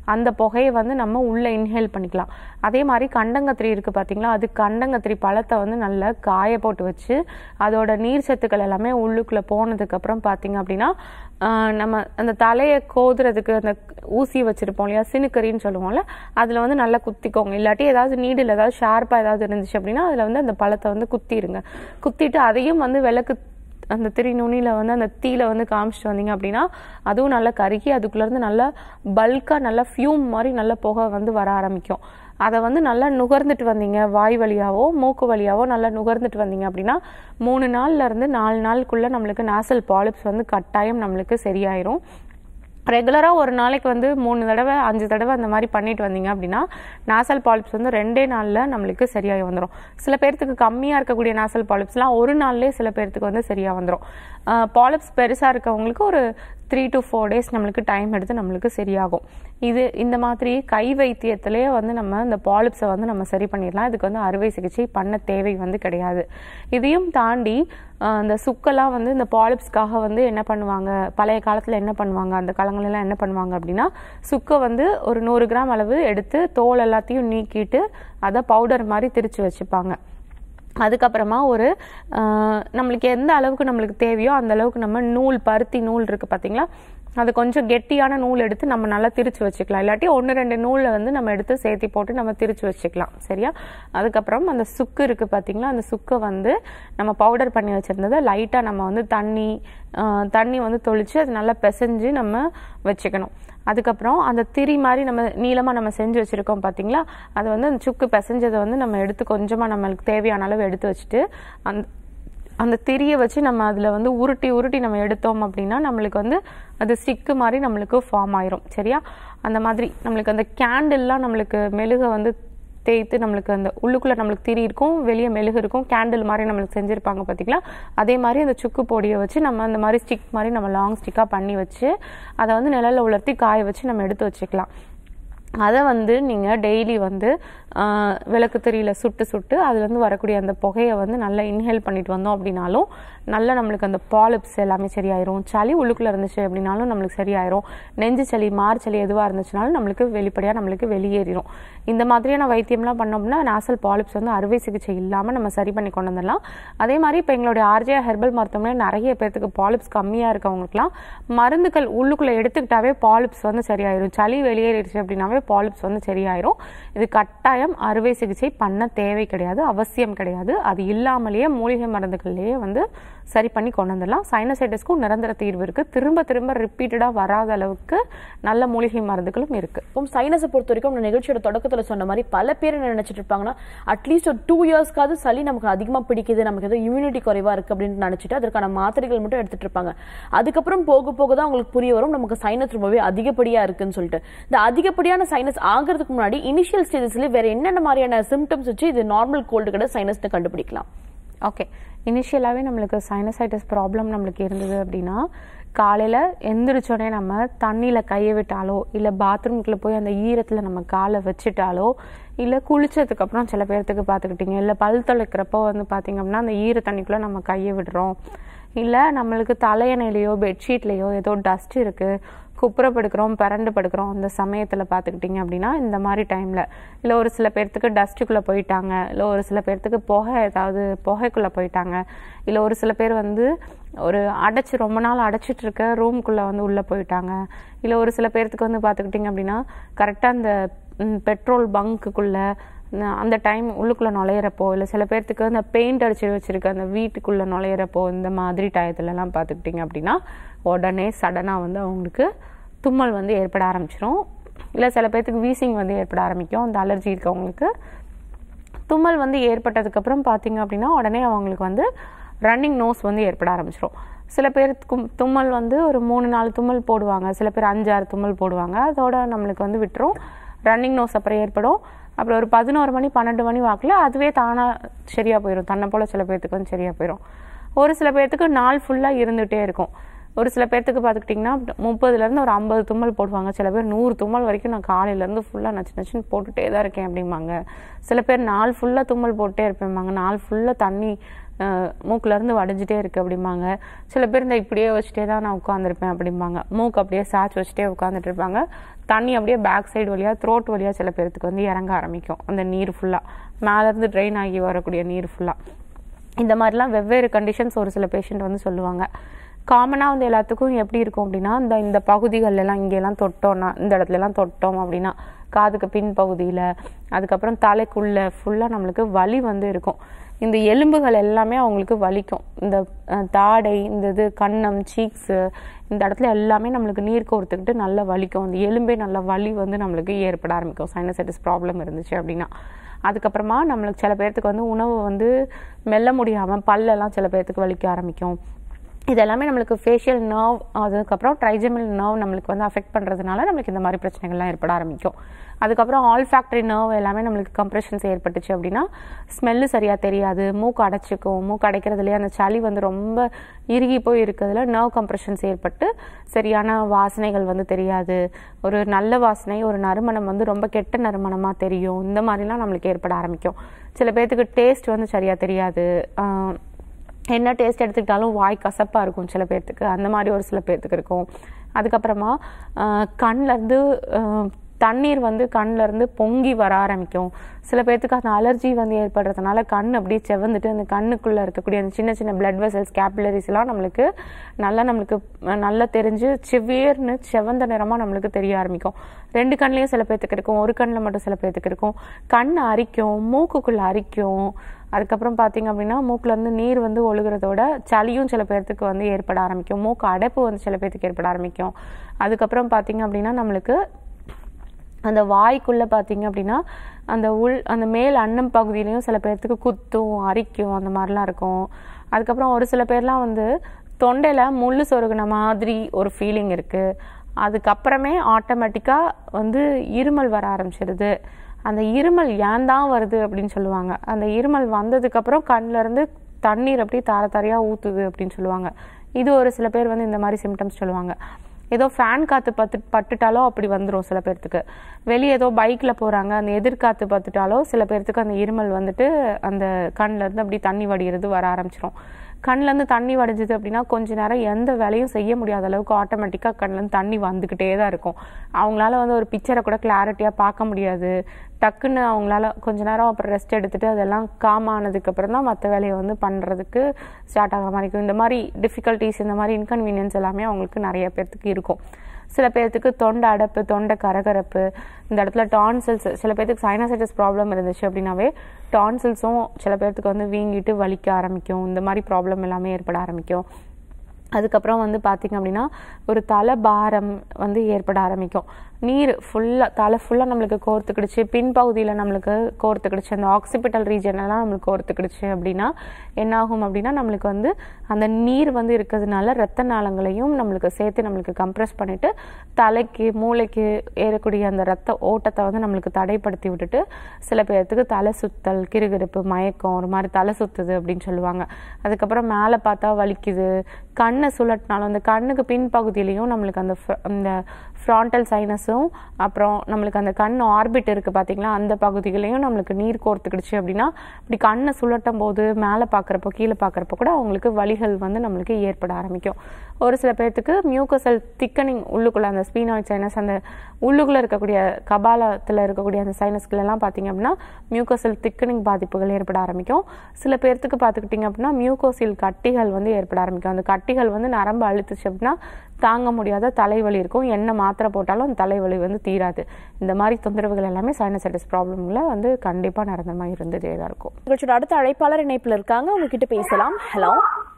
அந்த புகையை வந்து நம்ம உள்ளே இன்ஹேல் பண்ணிக்கலாம் அதே மாதிரி கண்டங்கத்திரி இருக்குது பார்த்தீங்களா அது கண்டங்கத்திரி பழத்தை வந்து நல்லா காய போட்டு வச்சு அதோட நீர் சத்துக்கள் எல்லாமே உள்ளுக்குள்ளே போனதுக்கப்புறம் பார்த்தீங்க அப்படின்னா ஆஹ் நம்ம அந்த தலையை கோதுறதுக்கு அந்த ஊசி வச்சுருப்போம் இல்லையா சினுக்கரின்னு சொல்லுவோம்ல அதில் வந்து நல்லா குத்திக்கோங்க இல்லாட்டி ஏதாவது நீடில் ஏதாவது ஷார்ப்பாக ஏதாவது இருந்துச்சு அப்படின்னா அதில் வந்து அந்த பழத்தை வந்து குத்திடுங்க குத்திட்டு அதையும் வந்து விளக்கு அந்த திரி நுனியில் வந்து அந்த தீயில வந்து காமிச்சிட்டு வந்தீங்க அப்படின்னா அதுவும் நல்லா கருகி அதுக்குள்ளேருந்து நல்லா பல்காக நல்லா ஃபியூம் மாதிரி நல்ல புகை வந்து வர ஆரம்பிக்கும் அதை வந்து நல்லா நுகர்ந்துட்டு வந்தீங்க வாய் வழியாவோ மூக்கு வழியாவோ நல்லா நுகர்ந்துட்டு வந்தீங்க அப்படின்னா மூணு நாள்ல இருந்து நாலு நாளுக்குள்ள நம்மளுக்கு நாசல் பாலிப்ஸ் வந்து கட்டாயம் நம்மளுக்கு சரியாயிரும் ரெகுலராக ஒரு நாளைக்கு வந்து மூணு தடவை அஞ்சு தடவை அந்த மாதிரி பண்ணிட்டு வந்தீங்க அப்படின்னா நாசல் பாலிப்ஸ் வந்து ரெண்டே நாளில் நம்மளுக்கு சரியாகி வந்துடும் சில பேர்த்துக்கு கம்மியாக இருக்கக்கூடிய நாசல் பாலிப்ஸ்லாம் ஒரு நாள்லேயே சில பேர்த்துக்கு வந்து சரியாக வந்துடும் பாலிப்ஸ் பெருசாக இருக்கவங்களுக்கு ஒரு த்ரீ டு ஃபோர் டேஸ் நம்மளுக்கு டைம் எடுத்து நம்மளுக்கு சரியாகும் இது இந்த மாதிரி கை வைத்தியத்திலே வந்து நம்ம இந்த பாலிப்ஸை வந்து நம்ம சரி பண்ணிடலாம் இதுக்கு வந்து அறுவை சிகிச்சை பண்ண தேவை வந்து கிடையாது இதையும் தாண்டி ஆஹ், இந்த சுக்கெல்லாம் வந்து இந்த பாலிப்ஸ்க்காக வந்து என்ன பண்ணுவாங்க பழைய காலத்தில் என்ன பண்ணுவாங்க அந்த காலங்களெல்லாம் என்ன பண்ணுவாங்க அப்படின்னா சுக்கை வந்து ஒரு நூறு கிராம் அளவு எடுத்து தோல் எல்லாத்தையும் நீக்கிட்டு அதை பவுடர் மாதிரி திரிச்சு வச்சுப்பாங்க அதுக்கப்புறமா ஒரு ஆஹ், நம்மளுக்கு எந்த அளவுக்கு நம்மளுக்கு தேவையோ அந்த அளவுக்கு நம்ம நூல் பருத்தி நூல் இருக்கு பார்த்தீங்களா அது கொஞ்சம் கெட்டியான நூல் எடுத்து நம்ம நல்லா திரிச்சு வச்சுக்கலாம் இல்லாட்டி ஒன்று ரெண்டு நூலை வந்து நம்ம எடுத்து சேர்த்தி போட்டு நம்ம திரிச்சு வச்சுக்கலாம் சரியா அதுக்கப்புறம் அந்த சுக்கு இருக்கு பார்த்தீங்களா அந்த சுக்கை வந்து நம்ம பவுடர் பண்ணி வச்சிருந்ததை லைட்டாக நம்ம வந்து தண்ணி ஆஹ், தண்ணி வந்து தொளிச்சு அது நல்லா பிசைஞ்சு நம்ம வச்சுக்கணும் அதுக்கப்புறம் அந்த திரி மாதிரி நம்ம நீளமாக நம்ம செஞ்சு வச்சுருக்கோம் பார்த்தீங்களா அது வந்து அந்த சுக்கு பிசைஞ்சதை வந்து நம்ம எடுத்து கொஞ்சமாக நம்மளுக்கு தேவையான அளவு எடுத்து வச்சுட்டு அந்த அந்த திரியை வச்சு நம்ம அதில் வந்து உருட்டி உருட்டி நம்ம எடுத்தோம் அப்படின்னா நம்மளுக்கு வந்து அது ஸ்டிக்கு மாதிரி நம்மளுக்கு ஃபார்ம் ஆயிரும் சரியா அந்த மாதிரி நம்மளுக்கு அந்த கேண்டில்லாம் நம்மளுக்கு மெழுகை வந்து தேய்த்து நம்மளுக்கு அந்த உள்ளுக்குள்ளே நம்மளுக்கு திரி இருக்கும் வெளியே மெழுகு இருக்கும் கேண்டில் மாதிரி நம்மளுக்கு செஞ்சுருப்பாங்க பார்த்தீங்களா அதே மாதிரி அந்த சுக்கு பொடியை வச்சு நம்ம அந்த மாதிரி ஸ்டிக் மாதிரி நம்ம லாங் ஸ்டிக்காக பண்ணி வச்சு அதை வந்து நிழல்ல உலர்த்தி காய வச்சு நம்ம எடுத்து வச்சுக்கலாம் அதை வந்து நீங்கள் டெய்லி வந்து ஆஹ், விளக்கு திரியில் சுட்டு சுட்டு அதுலேருந்து வரக்கூடிய அந்த புகையை வந்து நல்லா இன்ஹேல் பண்ணிட்டு வந்தோம் அப்படின்னாலும் நல்லா நம்மளுக்கு அந்த பாலிப்ஸ் எல்லாமே சரியாயிரும் சளி உள்ளுக்குள்ளே இருந்துச்சு அப்படின்னாலும் நம்மளுக்கு சரியாயிரும் நெஞ்சு சளி மார் சளி எதுவாக இருந்துச்சுனாலும் நம்மளுக்கு வெளிப்படையாக நம்மளுக்கு வெளியேறிடும் இந்த மாதிரியான வைத்தியம்லாம் பண்ணோம்னா நாசல் பாலிப்ஸ் வந்து அறுவை சிகிச்சை இல்லாமல் நம்ம சரி பண்ணி கொண்டு வந்துடலாம் அதே மாதிரி இப்போ எங்களுடைய ஆர்ஜே ஹெர்பல் மருத்துவமனையில் நிறைய பேர்த்துக்கு பாலிப்ஸ் கம்மியாக இருக்கவங்களுக்குலாம் மருந்துகள் உள்ளுக்குள்ளே எடுத்துக்கிட்டாவே பாலிப்ஸ் வந்து சரியாயிரும் சளி வெளியேறிடுச்சு அப்படின்னாவே பாலிப்ஸ் வந்து சரியாயிரும் இது கட்டாயம் அறுவை சிகிச்சை பண்ண தேவை கிடையாது அவசியம் கிடையாது அது இல்லாமலேயே மூலிகை மருந்துகள்லேயே வந்து சரி பண்ணி கொண்டு வந்துடலாம் சைனசைட்டிஸ்க்கும் நிரந்தர தீர்வு இருக்கு திரும்ப திரும்ப ரிப்பீட்டடாக வராத அளவுக்கு நல்ல மூலிகை மருந்துகளும் இருக்கு இப்போ சைனஸை பொறுத்த வரைக்கும் நம்ம நிகழ்ச்சியோட தொடக்கத்துல சொன்ன மாதிரி பல பேர் என்ன நினைச்சிட்டு இருப்பாங்கன்னா அட்லீஸ்ட் ஒரு டூ இயர்ஸ்க்காவது சளி நமக்கு அதிகமா பிடிக்குது நமக்கு ஏதோ இம்யூனிட்டி குறைவா இருக்கு அப்படின்னு நினைச்சிட்டு அதற்கான மாத்திரைகள் மட்டும் எடுத்துட்டு இருப்பாங்க அதுக்கப்புறம் போக போக தான் உங்களுக்கு புரிய வரும் நமக்கு சைனஸ் ரொம்பவே அதிகப்படியா இருக்குன்னு சொல்லிட்டு இந்த அதிகப்படியான சைனஸ் ஆகிறதுக்கு முன்னாடி இனிஷியல் ஸ்டேஜஸ்ல வேற என்னென்ன மாதிரியான சிம்டம்ஸ் வச்சு இது நார்மல் கோல்டு கிடையாது சைனஸ்னு கண்டுபிடிக்கலாம் ஓகே இனிஷியலாகவே நம்மளுக்கு சைனசைட்டிஸ் ப்ராப்ளம் நம்மளுக்கு இருந்தது அப்படின்னா காலையில் எந்திரிச்சோடனே நம்ம தண்ணியில் கையை விட்டாலோ இல்லை பாத்ரூம்குள்ளே போய் அந்த ஈரத்தில் நம்ம காலை வச்சுட்டாலோ இல்லை குளிச்சதுக்கப்புறம் சில பேர்த்துக்கு பார்த்துக்கிட்டிங்க இல்லை பல் துளைக்கிறப்போ வந்து பார்த்திங்க அப்படின்னா அந்த ஈர தண்ணிக்குள்ளே நம்ம கையை விடுறோம் இல்லை நம்மளுக்கு தலையணையிலையோ பெட்ஷீட்லேயோ ஏதோ டஸ்ட் இருக்குது குப்புற படுக்கிறோம் பரண்டு படுக்கிறோம் அந்த சமயத்தில் பார்த்துக்கிட்டிங்க அப்படின்னா இந்த மாதிரி டைமில் இல்லை ஒரு சில பேர்த்துக்கு டஸ்ட்டுக்குள்ளே போயிட்டாங்க இல்லை ஒரு சில பேர்த்துக்கு புகை ஏதாவது புகைக்குள்ளே போயிட்டாங்க இல்லை ஒரு சில பேர் வந்து ஒரு அடைச்சி ரொம்ப நாள் அடைச்சிட்டு இருக்க ரூம்குள்ளே வந்து உள்ளே போயிட்டாங்க இல்லை ஒரு சில பேர்த்துக்கு வந்து பார்த்துக்கிட்டிங்க அப்படின்னா கரெக்டாக அந்த ம், பெட்ரோல் பங்க்குக்குள்ளே அந்த டைம் உள்ளுக்குள்ளே நுழையிறப்போ இல்லை சில பேர்த்துக்கு அந்த பெயிண்ட் அடிச்சு வச்சிருக்க அந்த வீட்டுக்குள்ளே நுழையிறப்போ இந்த மாதிரி டயத்துலலாம் பார்த்துக்கிட்டிங்க அப்படின்னா உடனே சடனாக வந்து அவங்களுக்கு தும்மல் வந்து ஏற்பட ஆரம்பிச்சிரும் இல்லை சில பேர்த்துக்கு வீசிங் வந்து ஏற்பட ஆரம்பிக்கும் அந்த அலர்ஜி இருக்கவங்களுக்கு தும்மல் வந்து ஏற்பட்டதுக்கப்புறம் பார்த்தீங்க அப்படின்னா உடனே அவங்களுக்கு வந்து ரன்னிங் நோஸ் வந்து ஏற்பட ஆரம்பிச்சிரும் சில பேருக்கு தும்மல் வந்து ஒரு மூணு நாலு தும்மல் போடுவாங்க சில பேர் அஞ்சாறு தும்மல் போடுவாங்க அதோட நம்மளுக்கு வந்து விட்டுரும் ரன்னிங் நோஸ் அப்புறம் ஏற்படும் அப்புறம் ஒரு பதினோரு மணி பன்னெண்டு மணி வாக்கில் அதுவே தானாக சரியாக போயிடும் தன்னை போல் சில பேர்த்துக்கு வந்து சரியாக போயிடும் ஒரு சில பேர்த்துக்கு நாள் ஃபுல்லாக இருந்துகிட்டே இருக்கும் ஒரு சில பேர்த்துக்கு பார்த்துக்கிட்டிங்கன்னா முப்பதுலேருந்து ஒரு ஐம்பது தும்மல் போடுவாங்க சில பேர் நூறு தும்மல் வரைக்கும் நான் காலையிலேருந்து ஃபுல்லாக நச்சு நச்சுன்னு போட்டுகிட்டே தான் இருக்கேன் அப்படிம்பாங்க சில பேர் நாள் ஃபுல்லாக தும்மல் போட்டே இருப்பேம்பாங்க நாள் ஃபுல்லாக தண்ணி அஹ், மூக்குல இருந்து வடிஞ்சிட்டே இருக்கு அப்படிம்பாங்க சில பேர் இந்த இப்படியே வச்சுட்டே தான் நான் உட்காந்துருப்பேன் அப்படிம்பாங்க மூக்கு அப்படியே சாச்சு வச்சுட்டே உட்காந்துட்டு இருப்பாங்க தண்ணி அப்படியே பேக் சைடு வழியா த்ரோட் வழியா சில பேர்த்துக்கு வந்து இறங்க ஆரம்பிக்கும் அந்த நீர் ஃபுல்லா மேல இருந்து ட்ரெயின் ஆகி வரக்கூடிய நீர் ஃபுல்லா இந்த மாதிரிலாம் வெவ்வேறு கண்டிஷன்ஸ் ஒரு சில பேஷண்ட் வந்து சொல்லுவாங்க காமனாக வந்து எல்லாத்துக்கும் எப்படி இருக்கும் அப்படின்னா இந்த இந்த பகுதிகள் எல்லாம் இங்கெல்லாம் தொட்டோம்னா இந்த இடத்துல எல்லாம் தொட்டோம் அப்படின்னா காதுக்கு பின் பகுதியில் அதுக்கப்புறம் தலைக்குள்ள ஃபுல்லாக நம்மளுக்கு வலி வந்து இருக்கும் இந்த எலும்புகள் எல்லாமே அவங்களுக்கு வலிக்கும் இந்த அஹ், தாடை இந்த இது கன்னம் சீக்ஸு இந்த இடத்துல எல்லாமே நம்மளுக்கு நீர் கோர்த்துக்கிட்டு நல்லா வலிக்கும் அந்த எலும்பே நல்லா வலி வந்து நம்மளுக்கு ஏற்பட ஆரம்பிக்கும் சைனசைட்டிஸ் ப்ராப்ளம் இருந்துச்சு அப்படின்னா அதுக்கப்புறமா நம்மளுக்கு சில பேர்த்துக்கு வந்து உணவு வந்து மெல்ல முடியாமல் பல்லெல்லாம் சில பேர்த்துக்கு வலிக்க ஆரம்பிக்கும் இது எல்லாமே நம்மளுக்கு ஃபேஷியல் நர்வ் அதுக்கப்புறம் ட்ரைஜெமல் நர்வ் நம்மளுக்கு வந்து அஃபெக்ட் பண்ணுறதுனால நம்மளுக்கு இந்த மாதிரி பிரச்சனைகள்லாம் ஏற்பட ஆரம்பிக்கும் அதுக்கப்புறம் ஆல் ஃபேக்டரி நர்வ் எல்லாமே நம்மளுக்கு கம்ப்ரெஷன்ஸ் ஏற்பட்டுச்சு அப்படின்னா ஸ்மெல்லு சரியாக தெரியாது மூக்கு அடைச்சிக்கும் மூக்கு அடைக்கிறதுலேயே அந்த சளி வந்து ரொம்ப இறுகி போய் இருக்கிறதுல நர்வ் கம்ப்ரெஷன்ஸ் ஏற்பட்டு சரியான வாசனைகள் வந்து தெரியாது ஒரு நல்ல வாசனை ஒரு நறுமணம் வந்து ரொம்ப கெட்ட நறுமணமாக தெரியும் இந்த மாதிரிலாம் நம்மளுக்கு ஏற்பட ஆரம்பிக்கும் சில பேர்த்துக்கு டேஸ்ட் வந்து சரியாக தெரியாது ஆஹ் என்ன டேஸ்ட் எடுத்துக்கிட்டாலும் வாய் கசப்பாக இருக்கும் சில பேர்த்துக்கு அந்த மாதிரி ஒரு சில பேர்த்துக்கு இருக்கும் அதுக்கப்புறமா ஆஹ் கண்ணுல இருந்து ஆஹ் தண்ணீர் வந்து கண்ணுல இருந்து பொங்கி வர ஆரம்பிக்கும் சில பேர்த்துக்கு அந்த அலர்ஜி வந்து ஏற்படுறதுனால கண் அப்படியே செவந்துட்டு அந்த கண்ணுக்குள்ள இருக்கக்கூடிய அந்த சின்ன சின்ன பிளட் வெசல்ஸ் கேபிலரிஸ் எல்லாம் நம்மளுக்கு நல்லா நம்மளுக்கு அஹ், நல்லா தெரிஞ்சு செவ்வேர்னு செவந்த நிறமா நம்மளுக்கு தெரிய ஆரம்பிக்கும் ரெண்டு கண்ணுலயும் சில பேர்த்துக்கு இருக்கும் ஒரு கண்ணில் மட்டும் சில பேர்த்துக்கு இருக்கும் கண் அரிக்கும் மூக்குக்குள்ள அரிக்கும் அதுக்கப்புறம் பார்த்தீங்க அப்படின்னா மூக்குல இருந்து நீர் வந்து ஒழுகுறதோட சளியும் சில பேர்த்துக்கு வந்து ஏற்பட ஆரம்பிக்கும் மூக்கு அடைப்பு வந்து சில பேர்த்துக்கு ஏற்பட ஆரம்பிக்கும் அதுக்கப்புறம் பார்த்தீங்க அப்படின்னா நம்மளுக்கு அந்த வாய்க்குள்ள பார்த்தீங்க அப்படின்னா அந்த உள் அந்த மேல் அன்னம் பகுதியிலையும் சில பேர்த்துக்கு குத்தும் அரிக்கும் அந்த மாதிரிலாம் இருக்கும் அதுக்கப்புறம் ஒரு சில பேர்லாம் வந்து தொண்டையில முள்ளு சொருகுன மாதிரி ஒரு ஃபீலிங் இருக்கு அதுக்கப்புறமே ஆட்டோமேட்டிக்காக வந்து இருமல் வர ஆரம்பிச்சிருது அந்த இருமல் ஏன் தான் வருது அப்படின்னு சொல்லுவாங்க அந்த இருமல் வந்ததுக்கப்புறம் கண்ணுல இருந்து தண்ணீர் அப்படியே தார தாரையாக ஊற்றுது அப்படின்னு சொல்லுவாங்க இது ஒரு சில பேர் வந்து இந்த மாதிரி சிம்டம்ஸ் சொல்லுவாங்க ஏதோ ஃபேன் காற்று பத்து பட்டுட்டாலோ அப்படி வந்துடும் சில பேர்த்துக்கு வெளியே ஏதோ பைக்கில் போகிறாங்க அந்த எதிர்காற்று பட்டுட்டாலோ சில பேர்த்துக்கு அந்த இருமல் வந்துட்டு அந்த கண்ணுல இருந்து அப்படி தண்ணி வடிகிறது வர ஆரம்பிச்சிரும் கண்ணுலேருந்து தண்ணி வடிஞ்சது அப்படின்னா கொஞ்ச நேரம் எந்த வேலையும் செய்ய முடியாத அளவுக்கு ஆட்டோமேட்டிக்காக கண்ணுலேருந்து தண்ணி வந்துக்கிட்டே தான் இருக்கும் அவங்களால வந்து ஒரு பிக்சரை கூட கிளாரிட்டியாக பார்க்க முடியாது டக்குன்னு அவங்களால கொஞ்ச நேரம் அப்புறம் ரெஸ்ட் எடுத்துட்டு அதெல்லாம் காம் ஆனதுக்கப்புறம் தான் மற்ற வேலையை வந்து பண்ணுறதுக்கு ஸ்டார்ட் ஆகிற மாதிரி இருக்கும் இந்த மாதிரி டிஃபிகல்ட்டிஸ் இந்த மாதிரி இன்கன்வீனியன்ஸ் எல்லாமே அவங்களுக்கு நிறைய பேர்த்துக்கு இருக்கும் சில பேர்த்துக்கு தொண்டை அடைப்பு தொண்டை கரகரப்பு இந்த இடத்துல டான்சில்ஸ் சில பேர்த்துக்கு சைனசைட்டிஸ் ப்ராப்ளம் இருந்துச்சு அப்படின்னாவே டான்சில்ஸும் சில பேர்த்துக்கு வந்து வீங்கிட்டு வலிக்க ஆரம்பிக்கும் இந்த மாதிரி ப்ராப்ளம் எல்லாமே ஏற்பட ஆரம்பிக்கும் அதுக்கப்புறம் வந்து பார்த்திங்க அப்படின்னா ஒரு தலை பாரம் வந்து ஏற்பட ஆரம்பிக்கும் நீர் ஃபுல்லாக தலை ஃபுல்லாக நம்மளுக்கு கோர்த்துக்கிடுச்சு பின்பகுதியில் நம்மளுக்கு கோர்த்துக்கிடுச்சு அந்த ஆக்சிபிட்டல் ரீஜன்லாம் நம்மளுக்கு கோர்த்துக்கிடுச்சு அப்படின்னா என்ன ஆகும் அப்படின்னா நம்மளுக்கு வந்து அந்த நீர் வந்து இருக்கிறதுனால ரத்த நாளங்களையும் நம்மளுக்கு சேர்த்து நம்மளுக்கு கம்ப்ரெஸ் பண்ணிட்டு தலைக்கு மூளைக்கு ஏறக்கூடிய அந்த ரத்த ஓட்டத்தை வந்து நம்மளுக்கு தடைப்படுத்தி விட்டுட்டு சில பேர்த்துக்கு தலை சுத்தல் கிறுகிறுப்பு மயக்கம் ஒரு மாதிரி தலை சுத்துது அப்படின்னு சொல்லுவாங்க அதுக்கப்புறம் மேலே பார்த்தா வலிக்குது கண்ணை சுழட்டினாலும் அந்த கண்ணுக்கு பின்பகுதியிலையும் நம்மளுக்கு அந்த fr- அந்த ஃப்ராண்டல் சைனஸும் அப்புறம் நம்மளுக்கு அந்த கண் ஆர்பிட் இருக்குது பார்த்தீங்களா அந்த பகுதிகளையும் நம்மளுக்கு நீர் கோர்த்துக்கிடுச்சு அப்படின்னா இப்படி கண்ணை சுழட்டும் போது மேலே பார்க்குறப்போ கீழே பார்க்குறப்போ கூட அவங்களுக்கு வலிகள் வந்து நம்மளுக்கு ஏற்பட ஆரம்பிக்கும் ஒரு சில பேர்த்துக்கு மியூக்கசல் திக்கனிங் உள்ளுக்குள்ள அந்த ஸ்பீனாய்ட் சைனஸ் அந்த உள்ளுக்குள்ள இருக்கக்கூடிய கபாலத்தில் இருக்கக்கூடிய அந்த சைனஸ்கள் எல்லாம் பார்த்தீங்க அப்படின்னா மியூக்கோசில் திக்கனிங் பாதிப்புகள் ஏற்பட ஆரம்பிக்கும் சில பேர்த்துக்கு பார்த்துக்கிட்டிங்க அப்படின்னா மியூக்கோசில் கட்டிகள் வந்து ஏற்பட ஆரம்பிக்கும் அந்த கட்டிகள் வந்து நரம்பு அழுத்துச்சு அப்படின்னா தாங்க முடியாத தலைவலி இருக்கும் என்ன மாத்திரை போட்டாலும் அந்த தலைவலி வந்து தீராது இந்த மாதிரி தொந்தரவுகள் எல்லாமே சைனசைட்டிஸ் ப்ராப்ளம்ல வந்து கண்டிப்பாக நடந்த மாதிரி இருந்துட்டே தான் இருக்கும் நிகழ்ச்சியோட அடுத்த அழைப்பாளர் இணைப்புல இருக்காங்க உங்ககிட்ட பேசலாம் ஹலோ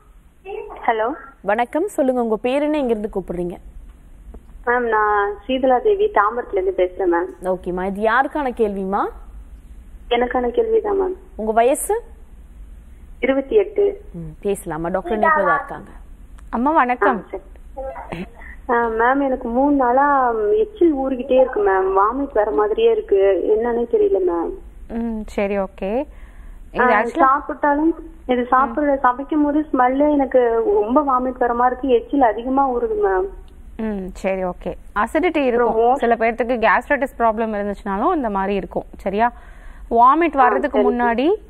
ஹலோ வணக்கம் சொல்லுங்க உங்க பேர் என்ன இங்கிருந்து கூப்பிடுறீங்க மேம் நான் ஸ்ரீதலா தேவி தாம்பரத்துல இருந்து பேசுறேன் மேம் ஓகேம்மா இது யாருக்கான கேள்விமா எனக்கான கேள்விதான் மேம் உங்க வயசு இருபத்தி எட்டு ம், பேசலாமா டாக்டர் இணைப்புல தான் இருக்காங்க அம்மா வணக்கம் மேம் எனக்கு மூணு நாளா ம், எச்சில் ஊறிக்கிட்டே இருக்கு மேம் வாமிட் வர மாதிரியே இருக்கு என்னன்னே தெரியல மேம் ம் சரி ஓகே ஆ, சாப்பிட்டாலும் இது சாப்பிடுற சமைக்கும் போது ஸ்மெல்லு எனக்கு ரொம்ப வாமிட் வர மாதிரி இருக்கு எச்சில் அதிகமா ஊறுது மேம் ம் சரி ஓகே அசிடிட்டி இருக்கும் சில பேர்த்துக்கு கேஸ்ட்ரைட்டிஸ் ப்ராப்ளம் இருந்துச்சுனாலும் இந்த மாதிரி இருக்கும் சரியா வாமிட் வர்றதுக்கு முன்னாடி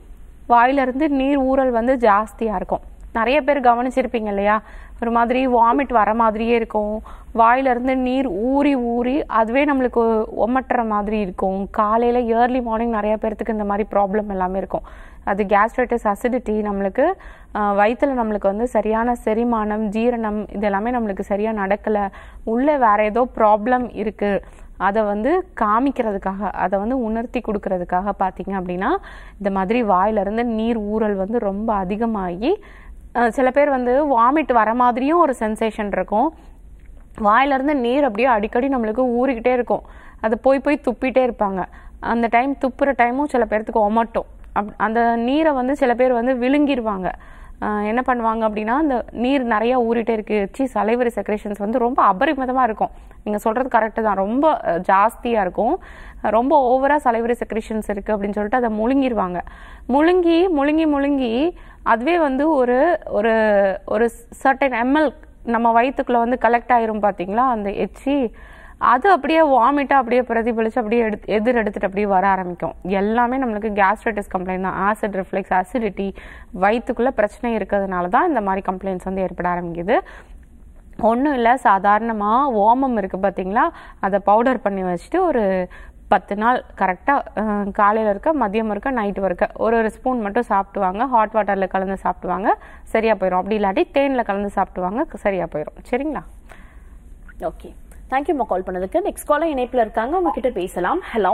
வாயிலிருந்து நீர் ஊறல் வந்து ஜாஸ்தியாக இருக்கும் நிறைய பேர் கவனிச்சிருப்பீங்க இல்லையா ஒரு மாதிரி வாமிட் வர மாதிரியே இருக்கும் வாயிலிருந்து நீர் ஊறி ஊறி அதுவே நம்மளுக்கு ஒமட்டுற மாதிரி இருக்கும் காலையில் ஏர்லி மார்னிங் நிறைய பேர்த்துக்கு இந்த மாதிரி ப்ராப்ளம் எல்லாமே இருக்கும் அது கேஸ்ட்ரைட்டிஸ் அசிடிட்டி நம்மளுக்கு ஆஹ், வயித்துல நம்மளுக்கு வந்து சரியான செரிமானம் ஜீரணம் இது எல்லாமே நம்மளுக்கு சரியாக நடக்கலை உள்ளே வேற ஏதோ ப்ராப்ளம் இருக்குது அதை வந்து காமிக்கிறதுக்காக அதை வந்து உணர்த்தி கொடுக்கறதுக்காக பார்த்தீங்க அப்படின்னா இந்த மாதிரி வாயிலிருந்து நீர் ஊறல் வந்து ரொம்ப அதிகமாகி அஹ், சில பேர் வந்து வாமிட் வர மாதிரியும் ஒரு சென்சேஷன் இருக்கும் வாயிலிருந்து நீர் அப்படியே அடிக்கடி நம்மளுக்கு ஊறிக்கிட்டே இருக்கும் அது போய் போய் துப்பிட்டே இருப்பாங்க அந்த டைம் துப்புற டைமும் சில பேர்த்துக்கு ஒமட்டும் அப் அந்த நீரை வந்து சில பேர் வந்து விழுங்கிருவாங்க ஆஹ் என்ன பண்ணுவாங்க அப்படின்னா அந்த நீர் நிறைய ஊறிட்டே இருக்கு சி சலைவரி செக்ரேஷன்ஸ் வந்து ரொம்ப அபரிமிதமாக இருக்கும் நீங்கள் சொல்கிறது கரெக்டு தான் ரொம்ப ஜாஸ்தியாக இருக்கும் ரொம்ப ஓவராக சலைவரி செக்ரேஷன்ஸ் இருக்குது அப்படின்னு சொல்லிட்டு அதை முழுங்கிருவாங்க முழுங்கி முழுங்கி முழுங்கி அதுவே வந்து ஒரு ஒரு ஒரு சர்டன் எம்எல் நம்ம வயிற்றுக்குள்ள வந்து கலெக்ட் ஆயிரும் பாத்தீங்களா அந்த எச்சி அது அப்படியே வாமிட்டா அப்படியே பிரதிபலிச்சு அப்படியே எடுத்து எதிர் எடுத்துட்டு அப்படியே வர ஆரம்பிக்கும் எல்லாமே நம்மளுக்கு கேஸ்ட்ரைட்டிஸ் கம்ப்ளைண்ட் தான் ஆசிட் ரிஃப்ளெக்ஸ் அசிடிட்டி வயிற்றுக்குள்ள பிரச்சனை இருக்கிறதுனால தான் இந்த மாதிரி கம்ப்ளைண்ட்ஸ் வந்து ஏற்பட ஆரம்பிக்குது ஒன்றும் இல்லை சாதாரணமாக ஓமம் இருக்குது பார்த்தீங்களா அதை பவுடர் பண்ணி வச்சுட்டு ஒரு பத்து நாள் கரெக்டாக காலையில் இருக்க மதியம் இருக்க நைட்டு இருக்க ஒரு ஒரு ஸ்பூன் மட்டும் சாப்பிடுவாங்க ஹாட் வாட்டரில் கலந்து சாப்பிடுவாங்க சரியாக போயிடும் அப்படி இல்லாட்டி தேனில் கலந்து சாப்பிடுவாங்க சரியாக போயிடும் சரிங்களா ஓகே தேங்க்யூம்மா கால் பண்ணதுக்கு நெக்ஸ்ட் காலர் இணைப்புல இருக்காங்க உங்ககிட்ட பேசலாம் ஹலோ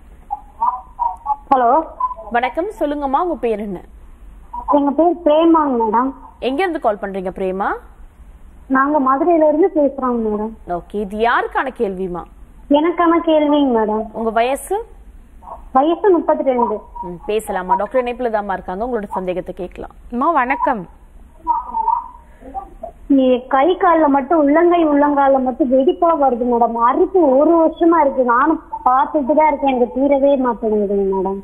ஹலோ வணக்கம் சொல்லுங்கம்மா உங்க பேர் என்ன எங்க பேர் பிரேமாங்க மேடம் எங்க இருந்து கால் பண்றீங்க பிரேமா நாங்க மதுரையில இருந்து பேசுறோங்க மேடம் ஓகே இது யாருக்கான கேள்விமா எனக்கான கேள்விங்க மேடம் உங்க வயசு வயசு முப்பத்தி ரெண்டு ம், பேசலாமா டாக்டர் இணைப்புல தாம்மா இருக்காங்க உங்களோட சந்தேகத்தை கேட்கலாம் அம்மா வணக்கம் கை கால்ல மட்டும் உள்ளங்கை உள்ளங்கால மட்டும் வெடிப்பா வருது மேடம் அரிப்பு ஒரு வருஷமா இருக்கு நானும் பார்த்துட்டு தான் இருக்கேன் எனக்கு தீரவே மாட்டேங்குதுங்க மேடம்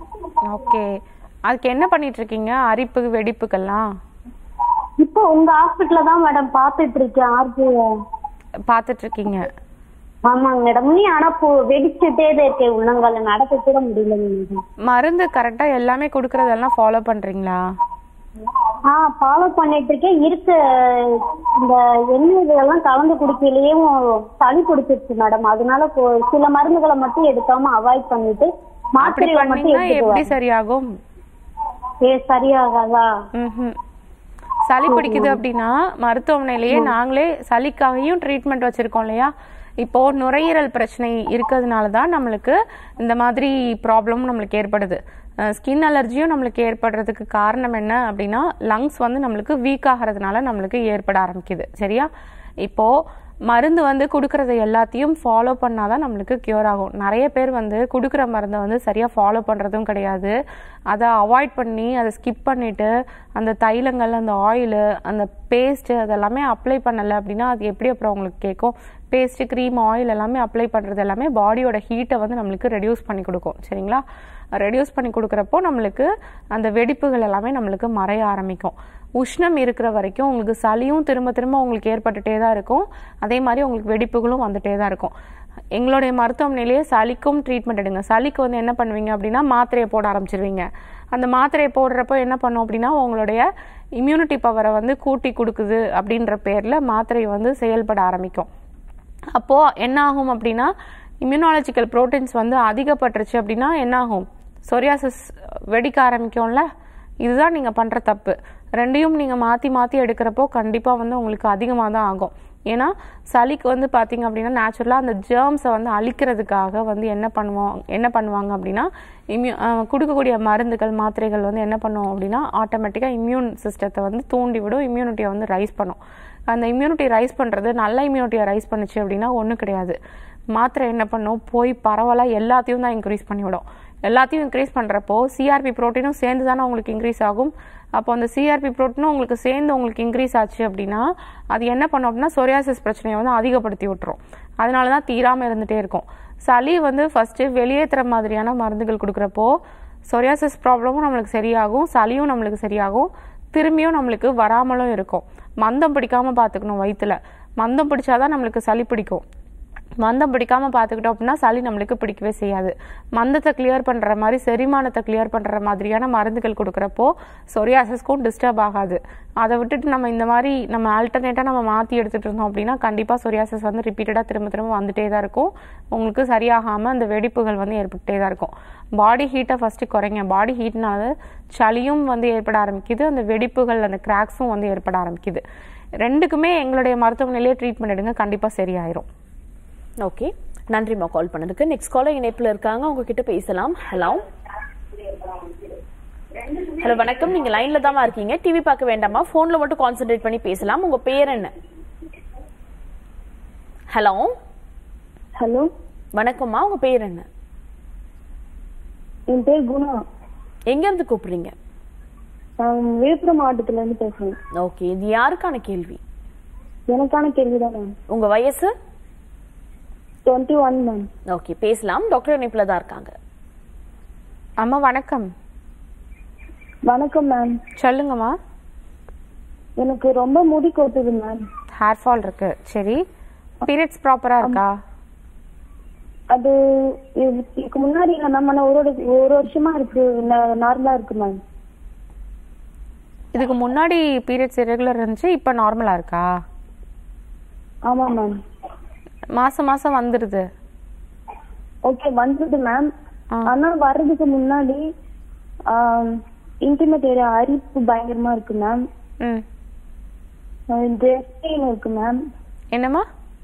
ஓகே அதுக்கு என்ன பண்ணிட்டு இருக்கீங்க அரிப்பு வெடிப்புக்கெல்லாம் இப்போ உங்க ஹாஸ்பிட்டல்ல தான் மேடம் பார்த்துட்டு இருக்கேன் ஆர்ஜி பார்த்துட்டு இருக்கீங்க ஆமாங்க மேடம் நீ ஆனா இப்போ வெடிச்சுட்டே தான் இருக்கேன் உள்ளங்கால நடக்க கூட முடியலங்க மேடம் மருந்து கரெக்டாக எல்லாமே கொடுக்கறதெல்லாம் ஃபாலோ பண்ணுறீங்களா ஆ ஃபாலோ பண்ணிட்டு இருக்கேன் இருக்க இந்த எண்ணெய் இதெல்லாம் கலந்து குடிக்கலையும் சளி பிடிச்சிருச்சு மேடம் அதனால கொ- சில மருந்துகளை மட்டும் எடுக்காம அவாய்ட் பண்ணிட்டு அப்படி மாத்திரைகளை மட்டும் பண்ணீங்கன்னா எப்படி எடுத்துக்குவேன் சரியாகும் ஏ சரியாகாதா ம்ஹும். சளி பிடிக்குது அப்படின்னா மருத்துவமனையிலேயே நாங்களே சளிக்காகவும் ட்ரீட்மெண்ட் வச்சிருக்கோம் இல்லையா இப்போ நுரையீரல் பிரச்சனை இருக்கிறதுனால தான் நம்மளுக்கு இந்த மாதிரி ப்ராப்ளம் நம்மளுக்கு ஏற்படுது ஸ்கின் அலர்ஜியும் நம்மளுக்கு ஏற்படுறதுக்கு காரணம் என்ன அப்படின்னா லங்ஸ் வந்து நம்மளுக்கு வீக் ஆகிறதுனால நம்மளுக்கு ஏற்பட ஆரம்பிக்குது சரியா இப்போ மருந்து வந்து கொடுக்கறது எல்லாத்தையும் ஃபாலோ பண்ணாதான் நம்மளுக்கு கியூர் ஆகும் நிறைய பேர் வந்து கொடுக்குற மருந்தை வந்து சரியாக ஃபாலோ பண்ணுறதும் கிடையாது அதை அவாய்ட் பண்ணி அதை ஸ்கிப் பண்ணிட்டு அந்த தைலங்கள் அந்த ஆயிலு அந்த பேஸ்ட்டு அதெல்லாமே அப்ளை பண்ணலை அப்படின்னா அது எப்படி அப்புறம் உங்களுக்கு கேட்கும் பேஸ்ட்டு க்ரீம் ஆயில் எல்லாமே அப்ளை பண்ணுறது எல்லாமே பாடியோட ஹீட்டை வந்து நம்மளுக்கு ரெடியூஸ் பண்ணி கொடுக்கும் சரிங்களா ரெடியூஸ் பண்ணி கொடுக்குறப்போ நம்மளுக்கு அந்த வெடிப்புகள் எல்லாமே நம்மளுக்கு மறைய ஆரம்பிக்கும் உஷ்ணம் இருக்கிற வரைக்கும் உங்களுக்கு சளியும் திரும்ப திரும்ப உங்களுக்கு ஏற்பட்டுட்டே தான் இருக்கும் அதே மாதிரி உங்களுக்கு வெடிப்புகளும் வந்துட்டே தான் இருக்கும் எங்களுடைய மருத்துவமனையிலேயே சளிக்கும் ட்ரீட்மெண்ட் எடுங்க சளிக்கு வந்து என்ன பண்ணுவீங்க அப்படின்னா மாத்திரையை போட ஆரம்பிச்சிருவீங்க அந்த மாத்திரையை போடுறப்போ என்ன பண்ணும் அப்படின்னா உங்களுடைய இம்யூனிட்டி பவரை வந்து கூட்டி கொடுக்குது அப்படின்ற பேரில் மாத்திரை வந்து செயல்பட ஆரம்பிக்கும் அப்போது என்ன ஆகும் அப்படின்னா இம்யூனாலஜிக்கல் ப்ரோட்டீன்ஸ் வந்து அதிகப்பட்டுருச்சு அப்படின்னா என்ன ஆகும் சொரியாசிஸ் வெடிக்க ஆரம்பிக்கும்ல இதுதான் நீங்கள் பண்ணுற தப்பு ரெண்டையும் நீங்கள் மாற்றி மாற்றி எடுக்கிறப்போ கண்டிப்பாக வந்து உங்களுக்கு அதிகமாக தான் ஆகும் ஏன்னா சளிக்கு வந்து பார்த்தீங்க அப்படின்னா நேச்சுரலாக அந்த ஜேர்ம்ஸை வந்து அழிக்கிறதுக்காக வந்து என்ன பண்ணுவோம் என்ன பண்ணுவாங்க அப்படின்னா இம்யூ அஹ் கொடுக்கக்கூடிய மருந்துகள் மாத்திரைகள் வந்து என்ன பண்ணுவோம் அப்படின்னா ஆட்டோமேட்டிக்காக இம்யூன் சிஸ்டத்தை வந்து தூண்டி விடும் இம்யூனிட்டியை வந்து ரைஸ் பண்ணும் அந்த இம்யூனிட்டி ரைஸ் பண்ணுறது நல்ல இம்யூனிட்டியை ரைஸ் பண்ணுச்சு அப்படின்னா ஒன்றும் கிடையாது மாத்திரை என்ன பண்ணும் போய் பரவலாக எல்லாத்தையும் தான் இன்க்ரீஸ் பண்ணிவிடும் எல்லாத்தையும் இன்க்ரீஸ் பண்ணுறப்போ சிஆர்பி ப்ரோட்டீனும் சேர்ந்து தானே உங்களுக்கு இன்க்ரீஸ் ஆகும் அப்போ அந்த சிஆர்பி ப்ரோட்டீனும் உங்களுக்கு சேர்ந்து உங்களுக்கு இன்க்ரீஸ் ஆச்சு அப்படின்னா அது என்ன பண்ணும் அப்படின்னா சொரியாசிஸ் பிரச்சனையை வந்து அதிகப்படுத்தி விட்டுரும் அதனால தான் தீராமல் இருந்துகிட்டே இருக்கும் சளி வந்து ஃபஸ்ட்டு வெளியேற்றுற மாதிரியான மருந்துகள் கொடுக்குறப்போ சொரியாசிஸ் ப்ராப்ளமும் நம்மளுக்கு சரியாகும் சளியும் நம்மளுக்கு சரியாகும் திரும்பியும் நம்மளுக்கு வராமலும் இருக்கும் மந்தம் பிடிக்காம பார்த்துக்கணும் வயிற்றுல மந்தம் பிடிச்சாதான் நம்மளுக்கு சளி பிடிக்கும் மந்தம் பிடிக்காம பார்த்துக்கிட்டோம் அப்படின்னா சளி நம்மளுக்கு பிடிக்கவே செய்யாது மந்தத்தை கிளியர் பண்ற மாதிரி செரிமானத்தை கிளியர் பண்ற மாதிரியான மருந்துகள் கொடுக்குறப்போ சொரியாசிஸ்க்கும் டிஸ்டர்ப் ஆகாது அதை விட்டுட்டு நம்ம இந்த மாதிரி நம்ம ஆல்டர்னேட்டாக நம்ம மாற்றி எடுத்துட்டு இருந்தோம் அப்படின்னா கண்டிப்பாக சொரியாசிஸ் வந்து ரிப்பீட்டடாக திரும்ப திரும்ப வந்துட்டே தான் இருக்கும் உங்களுக்கு சரியாகாமல் அந்த வெடிப்புகள் வந்து ஏற்பட்டுட்டே தான் இருக்கும் பாடி ஹீட்டை ஃபஸ்ட்டு குறைங்க பாடி ஹீட்னால சளியும் வந்து ஏற்பட ஆரம்பிக்குது அந்த வெடிப்புகள் அந்த கிராக்ஸும் வந்து ஏற்பட ஆரம்பிக்குது ரெண்டுக்குமே எங்களுடைய மருத்துவமனையிலே ட்ரீட்மெண்ட் எடுங்க கண்டிப்பாக சரியாயிரும் ஓகே நன்றிம்மா கால் பண்ணதுக்கு நெக்ஸ்ட் காலர் இணைப்புல இருக்காங்க உங்ககிட்ட பேசலாம் ஹலோ ஹலோ வணக்கம் நீங்க லைன்ல தாமா இருக்கீங்க டிவி பார்க்க வேண்டாமா போன்ல மட்டும் கான்சென்ட்ரேட் பண்ணி பேசலாம் உங்க பேர் என்ன ஹலோ ஹலோ வணக்கம்மா உங்க பேர் என்ன என் பேர் குணா எங்க இருந்து கூப்பிடுறீங்க நான் விழுப்புரம் மாவட்டத்துல இருந்து பேசுறேன் ஓகே இது யாருக்கான கேள்வி எனக்கான கேள்விதான் மேம் உங்க வயசு டுவெண்ட்டி ஒன் மேம் ஓகே பேசலாம் டாக்டர் இணைப்புல தான் இருக்காங்க அம்மா வணக்கம் வணக்கம் மேம் சொல்லுங்கம்மா எனக்கு ரொம்ப முடி கொட்டுது மேம் ஹேர் ஃபால் இருக்கு சரி பீரியட்ஸ் ப்ராப்பராக இருக்கா அது இது- இதுக்கு முன்னாடி இல்ல மேம் ஆனா ஒரு ஒரு- ஒரு வருஷமா இருக்கு நார்மலா இருக்கு மேம் இதுக்கு முன்னாடி பீரியட்ஸ் irregular இருந்துச்சு இப்போ நார்மலாக இருக்கா ஆமா மேம் மாசம் மாசம் வந்துடுது ஓகே வந்தது மேம் ஆ. ஆனா வர்றதுக்கு முன்னாடி இன்டிமேட் ஏரியா அரிப்பு பயங்கரமா இருக்கு மேம் ம் ஜெஸ்ட் பெயின் இருக்கு மேம் என்னம்மா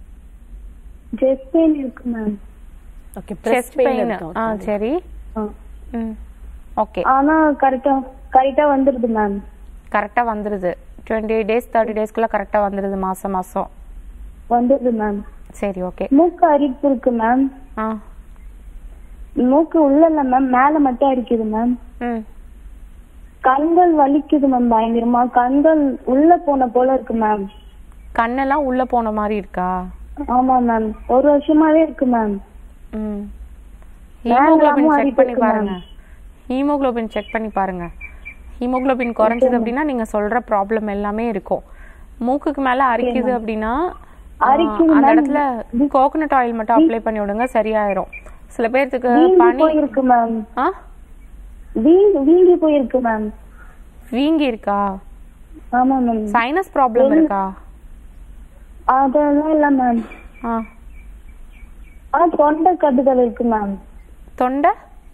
ஜெஸ்ட் பெயின் இருக்கு ma'am okay chest breast pain pain ஆ சரி ம் ஓகே ஆனா கரெக்டா கரெக்டா வந்துருது மேம் கரெக்டாக வந்துடுது டுவெண்ட்டி டேஸ் தேர்ட்டி டேஸ்க்குள்ள கரெக்டாக வந்துடுது மாசம் மாசம் வந்துருது மேம் சரி ஓகே மூக்கு அரிப்பு இருக்கு மேம் ஆ மூக்கு உள்ள இல்ல மேம் மேல மட்டும் அரிக்குது மேம் ம் கண்கள் வலிக்குது மேம் பயங்கரமா கண்கள் உள்ள போன போல இருக்கு மேம் கண்ணெல்லாம் உள்ள போன மாதிரி இருக்கா ஆமா மேம் ஒரு வருஷமாவே இருக்கு மேம் ம் வேண்டாமும் ஹீமோகுளோபின் செக் அரிப்பு பண்ணி இருக்கு பாருங்க ஹீமோகுளோபின் செக் பண்ணி பாருங்க ஹீமோகுளோபின் குறைஞ்சது அப்படின்னா நீங்க சொல்ற ப்ராப்ளம் எல்லாமே இருக்கும் மூக்குக்கு மேல அரிக்குது அப்படின்னா ஆ, அரிக்குது அந்த ma'am. இடத்துல கோகனட் ஆயில் மட்டும் அப்ளை பண்ணி விடுங்க சரியாயிரும் சில பேர்த்துக்கு வீங்கி பனி போயிருக்கு மேம் ஆ வீங்கி வீங்கி போயிருக்கு மேம் வீங்கி இருக்கா ஆமா மேம் சைனஸ் ப்ராப்ளம் இருக்கா அதெல்லாம் இல்ல மேம் ஆ ஆனா தொண்டை கட்டுதல் இருக்கு மேம் தொண்டை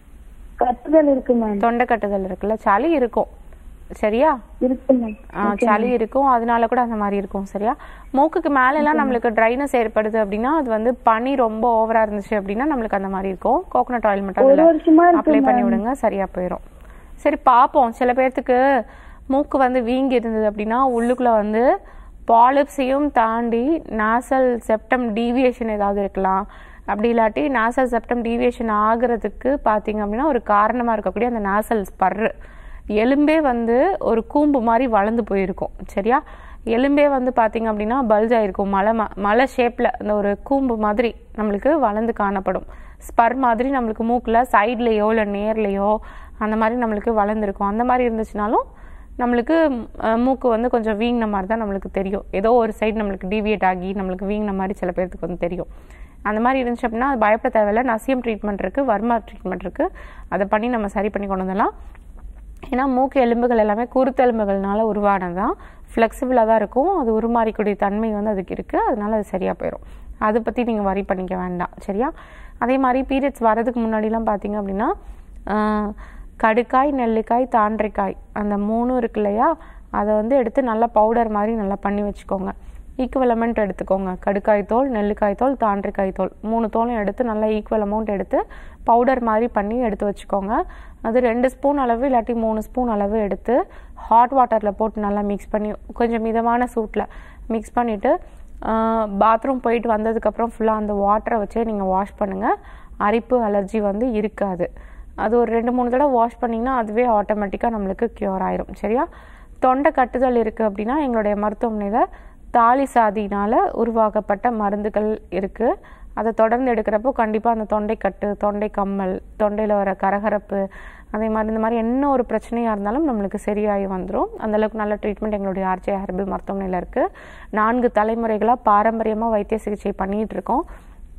கட்டுதல் இருக்கு மேம் தொண்டை கட்டுதல் இருக்குல்ல சளி இருக்கும் சரியா இருக்கு மேம் ஆ, சளி இருக்கும் அதனால கூட அந்த மாதிரி இருக்கும் சரியா மூக்குக்கு மேல எல்லாம் நம்மளுக்கு ட்ரைனஸ் ஏற்படுது அப்படின்னா அது வந்து பனி ரொம்ப ஓவரா இருந்துச்சு அப்படின்னா நம்மளுக்கு அந்த மாதிரி இருக்கும் கோகனட் ஆயில் மட்டும் ஒரு அதுல வருஷமா இருக்கு அப்ளை பண்ணி ma'am. விடுங்க சரியா போயிடும் சரி பாப்போம் சில பேர்த்துக்கு மூக்கு வந்து வீங்கி இருந்தது அப்படின்னா உள்ளுக்குள்ள வந்து பாலிப்ஸையும் தாண்டி நாசல் செப்டம் டீவியேஷன் ஏதாவது இருக்கலாம் அப்படி இல்லாட்டி நாசல் செப்டம் டீவியேஷன் ஆகுறதுக்கு பார்த்தீங்க அப்படின்னா ஒரு காரணமாக இருக்கக்கூடிய அந்த நாசல் ஸ்பர்ரு எலும்பே வந்து ஒரு கூம்பு மாதிரி வளர்ந்து போயிருக்கும் சரியா எலும்பே வந்து பார்த்தீங்க அப்படின்னா பல்ஜ் ஆயிருக்கும் மலை ம- மலை ஷேப்பில் அந்த ஒரு கூம்பு மாதிரி நம்மளுக்கு வளர்ந்து காணப்படும் ஸ்பர் மாதிரி நம்மளுக்கு மூக்கில் சைட்லேயோ இல்லை நேர்லேயோ அந்த மாதிரி நம்மளுக்கு வளர்ந்துருக்கும் அந்த மாதிரி இருந்துச்சுனாலும் நம்மளுக்கு அஹ், மூக்கு வந்து கொஞ்சம் வீங்கின மாதிரி தான் நம்மளுக்கு தெரியும் ஏதோ ஒரு சைடு நம்மளுக்கு டீவியேட் ஆகி நம்மளுக்கு வீங்கின மாதிரி சில பேர்த்துக்கு வந்து தெரியும் அந்த மாதிரி இருந்துச்சு அப்படின்னா அது பயப்பட தேவையில்ல நசியம் ட்ரீட்மெண்ட் இருக்குது வர்மா ட்ரீட்மெண்ட் இருக்குது அதை பண்ணி நம்ம சரி பண்ணி கொண்டு வந்துடலாம் ஏன்னா மூக்கு எலும்புகள் எல்லாமே குருத்தெலும்புகள்னால உருவானது தான் ஃப்ளெக்சிபிளாக தான் இருக்கும் அது உருமாறிக்கூடிய தன்மை வந்து அதுக்கு இருக்குது அதனால அது சரியாக போயிடும் அதை பற்றி நீங்கள் வரி பண்ணிக்க வேண்டாம் சரியா அதே மாதிரி பீரியட்ஸ் வரதுக்கு முன்னாடிலாம் பார்த்தீங்க அப்படின்னா ஆஹ், கடுக்காய் நெல்லிக்காய் தாண்டிக்காய் அந்த மூணும் இருக்கு இல்லையா அதை வந்து எடுத்து நல்லா பவுடர் மாதிரி நல்லா பண்ணி வச்சுக்கோங்க ஈக்குவல் அமௌண்ட் எடுத்துக்கோங்க கடுக்காய் தோல் நெல்லிக்காய் தோல் தாண்டிக்காய் தோல் மூணு தோலும் எடுத்து நல்லா ஈக்குவல் அமௌண்ட் எடுத்து பவுடர் மாதிரி பண்ணி எடுத்து வச்சுக்கோங்க அது ரெண்டு ஸ்பூன் அளவு இல்லாட்டி மூணு ஸ்பூன் அளவு எடுத்து ஹாட் வாட்டரில் போட்டு நல்லா மிக்ஸ் பண்ணி கொஞ்சம் மிதமான சூட்டில் மிக்ஸ் பண்ணிவிட்டு பாத்ரூம் போயிட்டு வந்ததுக்கப்புறம் ஃபுல்லாக அந்த வாட்டரை வச்சே நீங்கள் வாஷ் பண்ணுங்கள் அரிப்பு அலர்ஜி வந்து இருக்காது அது ஒரு ரெண்டு மூணு தடவை வாஷ் பண்ணிங்கன்னா அதுவே ஆட்டோமேட்டிக்காக நம்மளுக்கு க்யூர் ஆயிரும் சரியா தொண்டை கட்டுதல் இருக்குது அப்படின்னா எங்களுடைய மருத்துவமனையில் தாலி சாதியினால் உருவாக்கப்பட்ட மருந்துகள் இருக்குது அதை தொடர்ந்து எடுக்கிறப்போ கண்டிப்பாக அந்த தொண்டை கட்டு தொண்டை கம்மல் தொண்டையில் வர கரகரப்பு அதே மாதிரி இந்த மாதிரி என்ன ஒரு பிரச்சனையாக இருந்தாலும் நம்மளுக்கு சரியாகி வந்துடும் அந்தளவுக்கு நல்ல ட்ரீட்மெண்ட் எங்களுடைய ஆர்ஜே ஹெர்பல் மருத்துவமனையில் இருக்குது நான்கு தலைமுறைகளாக பாரம்பரியமாக வைத்திய சிகிச்சை பண்ணிகிட்டு இருக்கோம்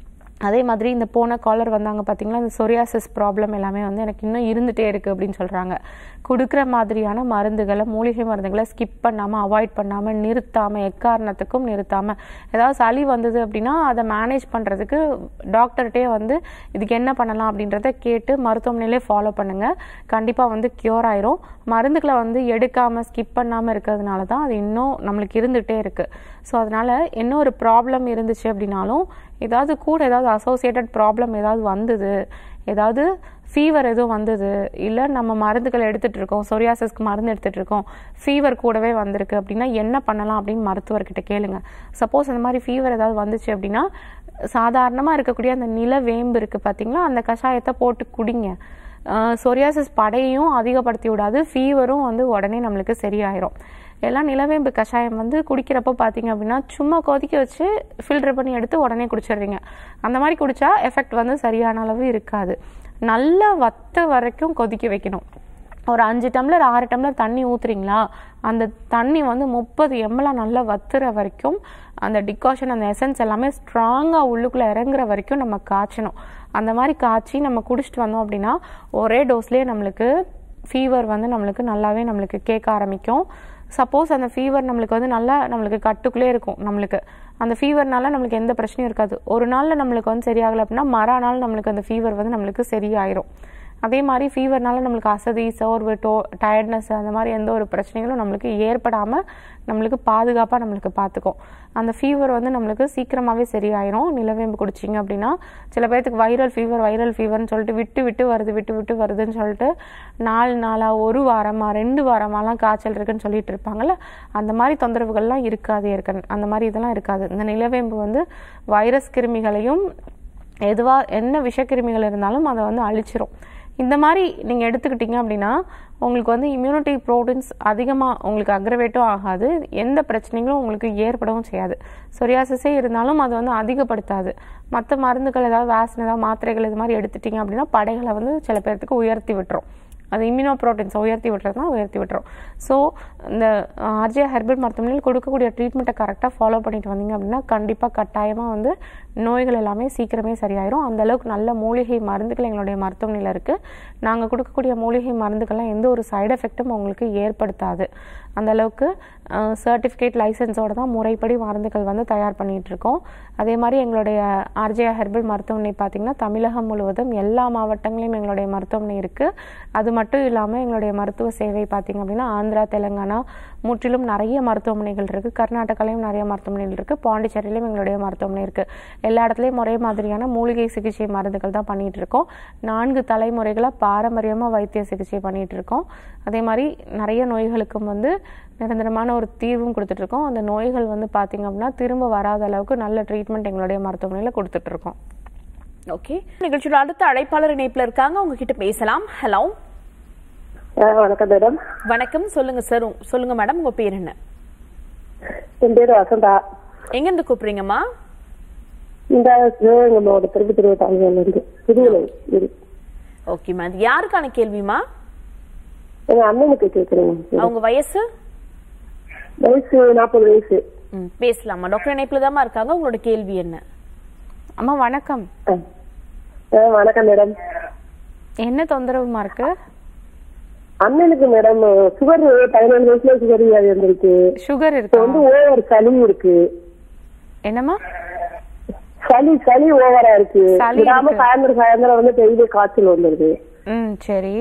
அதே மாதிரி இந்த போன காலர் வந்தாங்க பார்த்தீங்களா இந்த சொரியாசிஸ் ப்ராப்ளம் எல்லாமே வந்து எனக்கு இன்னும் இருந்துகிட்டே இருக்குது அப்படின்னு சொல்கிறாங்க கொடுக்குற மாதிரியான மருந்துகளை மூலிகை மருந்துகளை ஸ்கிப் பண்ணாமல் அவாய்ட் பண்ணாமல் நிறுத்தாமல் எக்காரணத்துக்கும் நிறுத்தாமல் ஏதாவது சளி வந்தது அப்படின்னா அதை மேனேஜ் பண்ணுறதுக்கு டாக்டர்கிட்டே வந்து இதுக்கு என்ன பண்ணலாம் அப்படின்றத கேட்டு மருத்துவமனையிலே ஃபாலோ பண்ணுங்கள் கண்டிப்பாக வந்து க்யூர் ஆயிரும் மருந்துகளை வந்து எடுக்காமல் ஸ்கிப் பண்ணாமல் இருக்கிறதுனால தான் அது இன்னும் நம்மளுக்கு இருந்துகிட்டே இருக்குது ஸோ அதனால் என்ன ஒரு ப்ராப்ளம் இருந்துச்சு அப்படின்னாலும் ஏதாவது கூட ஏதாவது அசோசியேட்டட் ப்ராப்ளம் ஏதாவது வந்தது ஏதாவது ஃபீவர் எதுவும் வந்தது இல்லை நம்ம மருந்துகள் எடுத்துகிட்டு இருக்கோம் சொரியாசிஸ்க்கு மருந்து எடுத்துகிட்டு இருக்கோம் ஃபீவர் கூடவே வந்திருக்கு அப்படின்னா என்ன பண்ணலாம் அப்படின்னு மருத்துவர்கிட்ட கேளுங்க சப்போஸ் அந்த மாதிரி ஃபீவர் ஏதாவது வந்துச்சு அப்படின்னா சாதாரணமாக இருக்கக்கூடிய அந்த நில வேம்பு இருக்குது பார்த்தீங்களா அந்த கஷாயத்தை போட்டு குடிங்க சொரியாசிஸ் படையையும் அதிகப்படுத்தி விடாது ஃபீவரும் வந்து உடனே நம்மளுக்கு சரியாயிரும் எல்லாம் நிலவேம்பு கஷாயம் வந்து குடிக்கிறப்போ பார்த்தீங்க அப்படின்னா சும்மா கொதிக்க வச்சு ஃபில்டர் பண்ணி எடுத்து உடனே குடிச்சிடுறீங்க அந்த மாதிரி குடிச்சா எஃபெக்ட் வந்து சரியான அளவு இருக்காது நல்லா வத்த வரைக்கும் கொதிக்க வைக்கணும் ஒரு அஞ்சு டம்ளர் ஆறு டம்ளர் தண்ணி ஊற்றுறீங்களா அந்த தண்ணி வந்து முப்பது எம்எல்லாம் நல்லா வத்துற வரைக்கும் அந்த டிகாஷன் அந்த எசன்ஸ் எல்லாமே ஸ்ட்ராங்காக உள்ளுக்குள்ளே இறங்குற வரைக்கும் நம்ம காய்ச்சணும் அந்த மாதிரி காய்ச்சி நம்ம குடிச்சிட்டு வந்தோம் அப்படின்னா ஒரே டோஸ்லேயே நம்மளுக்கு ஃபீவர் வந்து நம்மளுக்கு நல்லாவே நம்மளுக்கு கேட்க ஆரம்பிக்கும் சப்போஸ் அந்த ஃபீவர் நம்மளுக்கு வந்து நல்லா நம்மளுக்கு கட்டுக்குள்ளே இருக்கும் நம்மளுக்கு அந்த ஃபீவர்னால நம்மளுக்கு எந்த பிரச்சனையும் இருக்காது ஒரு நாளில் நம்மளுக்கு வந்து சரியாகலை அப்படின்னா மறுநாள் நம்மளுக்கு அந்த ஃபீவர் வந்து நம்மளுக்கு சரியாயிரும் அதே மாதிரி ஃபீவர்னால நம்மளுக்கு அசதி சோர்வு டோ டயர்ட்னஸ் அந்த மாதிரி எந்த ஒரு பிரச்சனைகளும் நம்மளுக்கு ஏற்படாமல் நம்மளுக்கு பாதுகாப்பாக நம்மளுக்கு பார்த்துக்கும் அந்த ஃபீவர் வந்து நம்மளுக்கு சீக்கிரமாகவே சரியாயிரும் நிலவேம்பு குடிச்சிங்க அப்படின்னா சில பேர்த்துக்கு வைரல் ஃபீவர் வைரல் ஃபீவர்னு சொல்லிட்டு விட்டு விட்டு வருது விட்டு விட்டு வருதுன்னு சொல்லிட்டு நாலு நாளாக ஒரு வாரமாக ரெண்டு வாரமாலாம் காய்ச்சல் இருக்குன்னு சொல்லிட்டு இருப்பாங்கல்ல அந்த மாதிரி தொந்தரவுகள்லாம் இருக்காது ஏற்கனவே அந்த மாதிரி இதெல்லாம் இருக்காது இந்த நிலவேம்பு வந்து வைரஸ் கிருமிகளையும் எதுவாக என்ன விஷக்கிருமிகள் இருந்தாலும் அதை வந்து அழிச்சிரும் இந்த மாதிரி நீங்கள் எடுத்துக்கிட்டீங்க அப்படின்னா உங்களுக்கு வந்து இம்யூனிட்டி ப்ரோட்டீன்ஸ் அதிகமாக உங்களுக்கு அக்ரவேட்டும் ஆகாது எந்த பிரச்சனைகளும் உங்களுக்கு ஏற்படவும் செய்யாது சொரியாசிஸே இருந்தாலும் அது வந்து அதிகப்படுத்தாது மற்ற மருந்துகள் ஏதாவது வேக்சின் ஏதாவது மாத்திரைகள் இது மாதிரி எடுத்துட்டீங்க அப்படின்னா படைகளை வந்து சில பேர்த்துக்கு உயர்த்தி விட்டுரும் அது இம்யூனோ ப்ரோட்டீன்ஸை உயர்த்தி விட்டுறதுனா உயர்த்தி விட்டுரும் ஸோ இந்த ஆர்ஜே ஹெர்பல் மருத்துவமனையில் கொடுக்கக்கூடிய ட்ரீட்மெண்ட்டை கரெக்டாக ஃபாலோ பண்ணிட்டு வந்தீங்க அப்படின்னா கண்டிப்பாக கட்டாயமாக வந்து நோய்கள் எல்லாமே சீக்கிரமே சரியாயிரும் அந்த அளவுக்கு நல்ல மூலிகை மருந்துகள் எங்களுடைய மருத்துவமனையில் இருக்குது நாங்கள் கொடுக்கக்கூடிய மூலிகை மருந்துகள்லாம் எந்த ஒரு சைடு எஃபெக்ட்டும் உங்களுக்கு ஏற்படுத்தாது அந்த அளவுக்கு சர்டிஃபிகேட் லைசன்ஸோட தான் முறைப்படி மருந்துகள் வந்து தயார் பண்ணிட்டு இருக்கோம் அதே மாதிரி எங்களுடைய ஆர்ஜே ஹெர்பல் மருத்துவமனை பார்த்திங்கன்னா தமிழகம் முழுவதும் எல்லா மாவட்டங்களையும் எங்களுடைய மருத்துவமனை இருக்குது அது மட்டும் இல்லாமல் எங்களுடைய மருத்துவ சேவை பார்த்திங்க அப்படின்னா ஆந்திரா தெலுங்கானா முற்றிலும் நிறைய மருத்துவமனைகள் இருக்குது கர்நாடகாலையும் நிறைய மருத்துவமனைகள் இருக்குது பாண்டிச்சேரியிலையும் எங்களுடைய மருத்துவமனை இருக்குது எல்லா இடத்துலையும் ஒரே மாதிரியான மூலிகை சிகிச்சை மருந்துகள் தான் பண்ணிட்டு இருக்கோம் நான்கு தலைமுறைகளாக பாரம்பரியமாக வைத்திய சிகிச்சை பண்ணிட்டு இருக்கோம் அதே மாதிரி நிறைய நோய்களுக்கும் வந்து நிரந்தரமான ஒரு தீர்வும் கொடுத்துட்டு இருக்கோம் அந்த நோய்கள் வந்து பார்த்திங்க அப்படின்னா திரும்ப வராத அளவுக்கு நல்ல ட்ரீட்மெண்ட் எங்களுடைய மருத்துவமனையில் கொடுத்துட்டு இருக்கோம் ஓகே நிகழ்ச்சியோட அடுத்த அழைப்பாளர் இணைப்புல இருக்காங்க அவங்க கிட்ட பேசலாம் ஹலோ ஆ, வணக்கம் மேடம் வணக்கம் சொல்லுங்க சார் சொல்லுங்க மேடம் உங்க பேர் என்ன என் பேர் வசந்தா எங்க இருந்து கூப்பிடுறீங்கம்மா இந்த சிவகங்கை மாவட்டம் திருப்பி திருவத்தாங்க இருக்கு திருவள்ளூர் ஓகேம்மா இது யாருக்கான கேள்விமா எங்க அண்ணனுக்கு கேக்குறேங்க அவங்க வயசு வயசு நாற்பது வயசு ம், பேசலாமா டாக்டர் இணைப்புல தாம்மா இருக்காங்க உங்களோட கேள்வி என்ன அம்மா வணக்கம் ஆ. ஆ, வணக்கம் மேடம் என்ன தொந்தரவுமா இருக்கு அண்ணனுக்கு மேடம் சுகர் பதினேழு வயசுல சுகர் வியாதி வந்திருக்கு சுகர் இப்ப இருக்கா வந்து ஓவர் சளி இருக்கு என்னம்மா சளி சளி ஓவரா இருக்கு சளி விடாம இருக்கு. சாயந்தரம் சாயந்தரம் வந்து டெய்லி காய்ச்சல் வந்துருது ம் சரி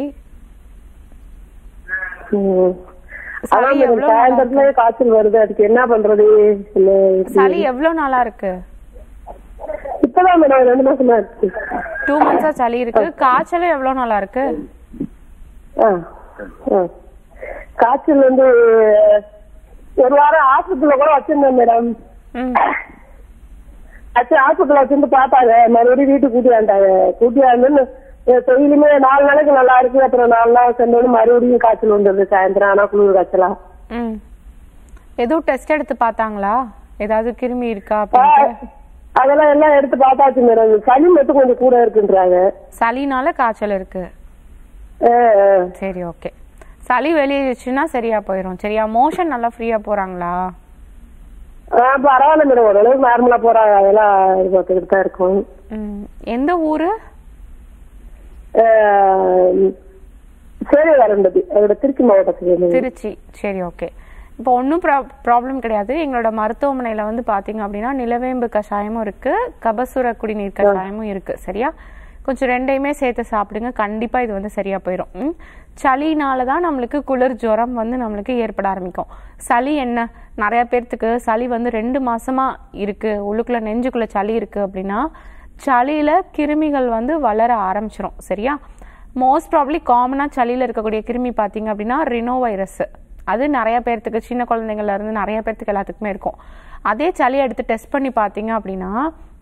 ம். சளி அதான் மேடம் எவ்வளவு நாளா சாயந்தரத்துல காய்ச்சல் வருது அதுக்கு என்ன பண்றது என்ன எப்படி? சளி எவ்வளவு நாளா இருக்கு இப்பதான் மேடம் ரெண்டு மாசமா இருக்கு டூ மந்த்ஸா சளி இருக்கு காய்ச்சலும் எவ்வளவு நாளா இருக்கு ஆ, ஆ. காய்ச்சல் வந்து ஒரு வாரம் ஆஸ்பத்திரியில கூட வச்சிருந்தேன் மேடம் ம் அச்சு ஆஸ்பத்திரியில வச்சிருந்து பார்த்தாங்க மறுபடியும் வீட்டுக்கு கூட்டி வந்தாங்க கூட்டி வந்து தொழிலுமே நாலு நாளைக்கு நல்லா இருக்கு அப்புறம் நாலு நாள் சென்றோன்னு மறுபடியும் காய்ச்சல் வந்துருது சாயந்தரம் ஆனா குளிர் காய்ச்சலா ம் எதுவும் டெஸ்ட் எடுத்து பார்த்தாங்களா ஏதாவது கிருமி இருக்கா அப்படின்ட்டு அதெல்லாம் எல்லாம் எடுத்து பார்த்தாச்சு மேடம் சளி மட்டும் கொஞ்சம் கூட இருக்குன்றாங்க சளினால காய்ச்சல் இருக்கு ஆ, ஆ. சரி ஓகே சளி வெளியேச்சுன்னா சரியா போயிடும் சரியா மோஷன் நல்லா ஃப்ரீயா போறாங்களா ஆ, பரவாயில்ல மேடம் ஓரளவுக்கு நார்மலா போறாங்க அதெல்லாம் இது பார்த்துக்கிட்டு தான் இருக்கும் ம், எந்த ஊரு ஆஹ், சேவை வரண்டது அதோட திருச்சி மாவட்டத்துக்கு வந்து. திருச்சி சரி ஓகே இப்போ ஒன்றும் ப்ராப்ளம் கிடையாது எங்களோட மருத்துவமனையில் வந்து பார்த்தீங்க அப்படின்னா நிலவேம்பு கஷாயமும் இருக்கு கபசுர குடிநீர் கஷாயமும் இருக்கு சரியா கொஞ்சம் ரெண்டையுமே சேர்த்து சாப்பிடுங்க கண்டிப்பாக இது வந்து சரியா போயிடும் ம்? சளினால தான் நம்மளுக்கு குளிர் ஜுரம் வந்து நம்மளுக்கு ஏற்பட ஆரம்பிக்கும் சளி என்ன நிறைய பேர்த்துக்கு சளி வந்து ரெண்டு மாசமா இருக்கு உள்ளுக்குள்ள நெஞ்சுக்குள்ள சளி இருக்கு அப்படின்னா சளியில கிருமிகள் வந்து வளர ஆரம்பிச்சிரும் சரியா மோஸ்ட் ப்ராப்ளி காமனாக சளியில் இருக்கக்கூடிய கிருமி பார்த்தீங்க அப்படின்னா ரினோ வைரஸ் அது நிறைய பேர்த்துக்கு சின்ன குழந்தைங்கள்ல இருந்து நிறைய பேர்த்துக்கு எல்லாத்துக்குமே இருக்கும் அதே சளியை எடுத்து டெஸ்ட் பண்ணி பார்த்தீங்க அப்படின்னா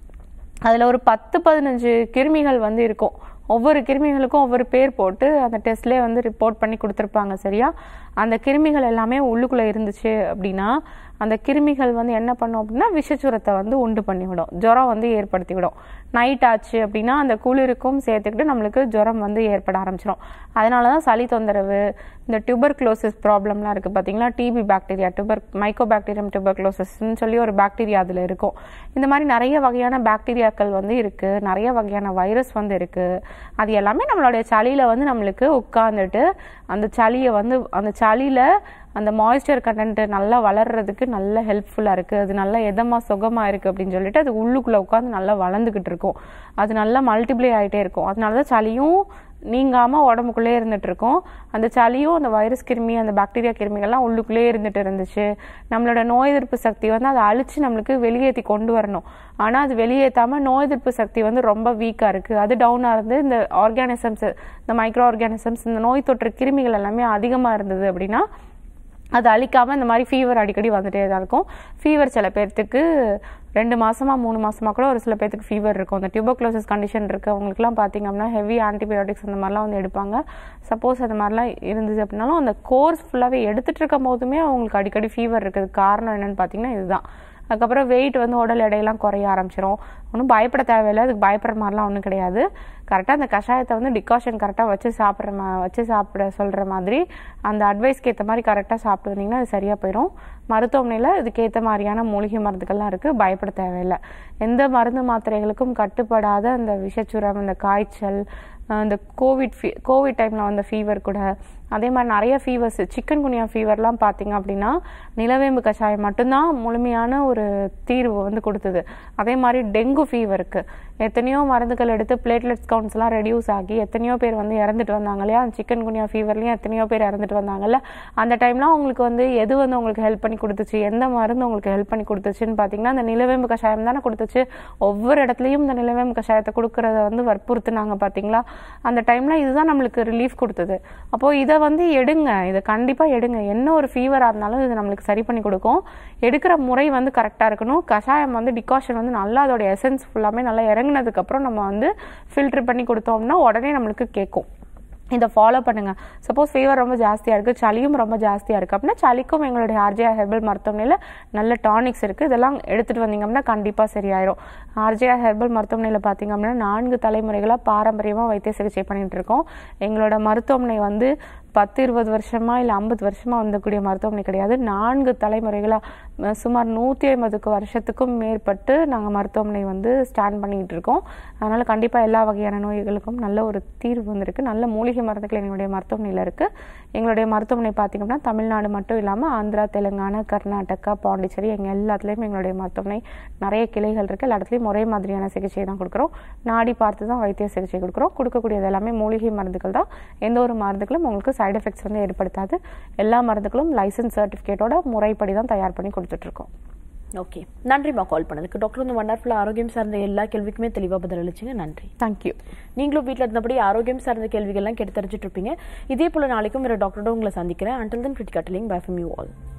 அதில் ஒரு பத்து பதினஞ்சு கிருமிகள் வந்து இருக்கும் ஒவ்வொரு கிருமிகளுக்கும் ஒவ்வொரு பேர் போட்டு அந்த டெஸ்ட்லேயே வந்து ரிப்போர்ட் பண்ணி கொடுத்துருப்பாங்க சரியா அந்த கிருமிகள் எல்லாமே உள்ளுக்குள்ளே இருந்துச்சு அப்படின்னா அந்த கிருமிகள் வந்து என்ன பண்ணும் அப்படின்னா விஷச்சுரத்தை வந்து உண்டு பண்ணிவிடும் ஜுரம் வந்து ஏற்படுத்தி விடும் நைட் ஆச்சு அப்படின்னா அந்த குளிருக்கும் சேர்த்துக்கிட்டு நம்மளுக்கு ஜுரம் வந்து ஏற்பட ஆரம்பிச்சிடும் அதனால தான் சளி தொந்தரவு இந்த டியூபர்க்ளோசிஸ் ப்ராப்ளம்லாம் இருக்குது பார்த்தீங்களா டிபி பாக்டீரியா டியூபர் மைக்கோபாக்டீரியம் டியூபர்க்ளோசிஸ்ன்னு சொல்லி ஒரு பாக்டீரியா அதில் இருக்கும் இந்த மாதிரி நிறைய வகையான பாக்டீரியாக்கள் வந்து இருக்குது நிறைய வகையான வைரஸ் வந்து இருக்குது அது எல்லாமே நம்மளுடைய சளியில் வந்து நம்மளுக்கு உட்காந்துட்டு அந்த சளியை வந்து அந்த சளியில் அந்த மாய்ஸ்சர் கண்டென்ட் நல்லா வளர்றதுக்கு நல்ல ஹெல்ப்ஃபுல்லாக இருக்குது அது நல்லா எதமாக சுகமாக இருக்குது அப்படின்னு சொல்லிட்டு அது உள்ளுக்குள்ளே உட்காந்து நல்லா வளர்ந்துக்கிட்டு இருக்கும் அது நல்லா மல்டிப்ளை ஆகிட்டே இருக்கும் அதனால தான் சளியும் நீங்காமல் உடம்புக்குள்ளே இருந்துட்டு இருக்கும் அந்த சளியும் அந்த வைரஸ் கிருமி அந்த பாக்டீரியா கிருமிகள்லாம் உள்ளுக்குள்ளே இருந்துட்டு இருந்துச்சு நம்மளோட நோய் எதிர்ப்பு சக்தி வந்து அதை அழிச்சு நம்மளுக்கு வெளியேற்றி கொண்டு வரணும் ஆனால் அது வெளியேற்றாமல் நோய் எதிர்ப்பு சக்தி வந்து ரொம்ப வீக்காக இருக்குது அது டவுனாக இருந்து இந்த ஆர்கானிசம்ஸ் இந்த மைக்ரோ ஆர்கானிசம்ஸ் இந்த நோய் தொற்று கிருமிகள் எல்லாமே அதிகமாக இருந்தது அப்படின்னா அது அழிக்காம இந்த மாதிரி ஃபீவர் அடிக்கடி வந்துட்டே தான் இருக்கும் ஃபீவர் சில பேர்த்துக்கு ரெண்டு மாசமா மூணு மாசமா கூட ஒரு சில பேர்த்துக்கு ஃபீவர் இருக்கும் அந்த டியூபோக்ளோசிஸ் கண்டிஷன் இருக்கு அவங்களுக்குலாம் பார்த்தீங்க அப்படின்னா ஹெவி ஆன்டிபயோட்டிக்ஸ் அந்த மாதிரிலாம் வந்து எடுப்பாங்க சப்போஸ் அது மாதிரிலாம் இருந்துச்சு அப்படின்னாலும் அந்த கோர்ஸ் ஃபுல்லாகவே எடுத்துட்டு இருக்கும் போதுமே அவங்களுக்கு அடிக்கடி ஃபீவர் இருக்குது காரணம் என்னன்னு பார்த்தீங்கன்னா இதுதான் அதுக்கப்புறம் வெயிட் வந்து உடல் எடையெல்லாம் குறைய ஆரம்பிச்சிரும் ஒன்றும் பயப்பட தேவையில்லை அதுக்கு பயப்படுற மாதிரிலாம் ஒன்றும் கிடையாது கரெக்டாக அந்த கஷாயத்தை வந்து டிகாஷன் கரெக்டாக வச்சு சாப்பிட்ற மா வச்சு சாப்பிட சொல்கிற மாதிரி அந்த அட்வைஸ்க்கு ஏற்ற மாதிரி கரெக்டாக சாப்பிட்டு வந்தீங்கன்னா அது சரியாக போயிடும் மருத்துவமனையில் இதுக்கேற்ற மாதிரியான மூலிகை மருந்துகள்லாம் இருக்குது பயப்பட தேவையில்லை எந்த மருந்து மாத்திரைகளுக்கும் கட்டுப்படாத அந்த விஷச்சுரம் இந்த காய்ச்சல் அஹ் இந்த கோவிட் ஃபீ கோவிட் டைமில் வந்த ஃபீவர் கூட அதே மாதிரி நிறைய ஃபீவர்ஸ் சிக்கன் குனியா ஃபீவர்லாம் பார்த்தீங்க அப்படின்னா நிலவேம்பு கஷாயம் மட்டும்தான் முழுமையான ஒரு தீர்வு வந்து கொடுத்தது அதே மாதிரி டெங்கு ஃபீவருக்கு எத்தனையோ மருந்துகள் எடுத்து பிளேட்லெட்ஸ் கவுண்ட்ஸ்லாம் ரெடியூஸ் ஆகி எத்தனையோ பேர் வந்து இறந்துட்டு வந்தாங்க இல்லையா சிக்கன் குனியா ஃபீவர்லேயும் எத்தனையோ பேர் இறந்துட்டு வந்தாங்கல்ல அந்த டைம்லாம் உங்களுக்கு வந்து எது வந்து உங்களுக்கு ஹெல்ப் பண்ணி கொடுத்துச்சு எந்த மருந்து உங்களுக்கு ஹெல்ப் பண்ணி கொடுத்துச்சுன்னு பார்த்தீங்கன்னா அந்த நிலவேம்பு கஷாயம் தானே கொடுத்துச்சு ஒவ்வொரு இடத்துலையும் இந்த நிலவேம்பு கஷாயத்தை கொடுக்கறத வந்து வற்புறுத்துனாங்க பார்த்தீங்களா அந்த டைம்ல இதுதான் நம்மளுக்கு ரிலீஃப் கொடுத்தது அப்போ இதை வந்து எடுங்க இதை கண்டிப்பா எடுங்க என்ன ஒரு ஃபீவராக இருந்தாலும் இது நம்மளுக்கு சரி பண்ணி கொடுக்கும் எடுக்கிற முறை வந்து கரெக்டாக இருக்கணும் கஷாயம் வந்து டிகாஷன் வந்து நல்லா அதோட எசன்ஸ் ஃபுல்லாமே நல்லா இறங்குனதுக்கு அப்புறம் நம்ம வந்து ஃபில்டர் பண்ணி கொடுத்தோம்னா உடனே நம்மளுக்கு கேட்கும் இதை ஃபாலோ பண்ணுங்க சப்போஸ் ஃபீவர் ரொம்ப ஜாஸ்தியாக இருக்குது சளியும் ரொம்ப ஜாஸ்தியாக இருக்குது அப்படின்னா சளிக்கும் எங்களுடைய ஆர்ஜிஆர் ஹெர்பல் மருத்துவமனையில் நல்ல டானிக்ஸ் இருக்குது இதெல்லாம் எடுத்துகிட்டு வந்தீங்க அப்படின்னா கண்டிப்பாக சரியாயிரும் ஆர்ஜிஆர் ஹெர்பல் மருத்துவமனையில் பார்த்தீங்க அப்படின்னா நான்கு தலைமுறைகளாக பாரம்பரியமாக வைத்திய சிகிச்சை பண்ணிட்டு இருக்கோம் எங்களோட மருத்துவமனை வந்து பத்து இருபது வருஷமா இல்லை ஐம்பது வருஷமா வந்தக்கூடிய மருத்துவமனை கிடையாது நான்கு தலைமுறைகளாக சுமார் நூற்றி ஐம்பதுக்கு வருஷத்துக்கும் மேற்பட்டு நாங்கள் மருத்துவமனை வந்து ஸ்டாண்ட் பண்ணிக்கிட்டு இருக்கோம் அதனால் கண்டிப்பாக எல்லா வகையான நோய்களுக்கும் நல்ல ஒரு தீர்வு வந்திருக்கு நல்ல மூலிகை மருந்துகள் எங்களுடைய மருத்துவமனையில் இருக்குது எங்களுடைய மருத்துவமனை பார்த்திங்கன்னா தமிழ்நாடு மட்டும் இல்லாமல் ஆந்திரா தெலுங்கானா கர்நாடகா பாண்டிச்சேரி எங்கள் எல்லாத்துலேயும் எங்களுடைய மருத்துவமனை நிறைய கிளைகள் இருக்குது எல்லா இடத்துலையும் ஒரே மாதிரியான சிகிச்சை தான் கொடுக்குறோம் நாடி பார்த்து தான் வைத்திய சிகிச்சை கொடுக்குறோம் கொடுக்கக்கூடியது எல்லாமே மூலிகை மருந்துகள் தான் எந்த ஒரு மருந்துகளும் உங்களுக்கு சைடு எஃபெக்ட்ஸ் வந்து ஏற்படுத்தாது எல்லா மருந்துகளும் லைசன்ஸ் சர்டிஃபிகேட்டோட முறைப்படி தான் தயார் பண்ணி கொடுத்துட்ருக்கோம் ஓகே நன்றிம்மா கால் பண்ணதுக்கு டாக்டர் வந்து வண்டர்ஃபுல்லாக ஆரோக்கியம் சார்ந்த எல்லா கேள்விக்குமே தெளிவாக பதிலளிச்சிங்க நன்றி தேங்க்யூ நீங்களும் வீட்டில் இருந்தபடி ஆரோக்கியம் சார்ந்த கேள்விகள்லாம் கேட்டு தெரிஞ்சுட்டு இருப்பீங்க இதே போல நாளைக்கும் வேறு டாக்டரோட உங்களை சந்திக்கிறேன் until then Kritika telling bye from you all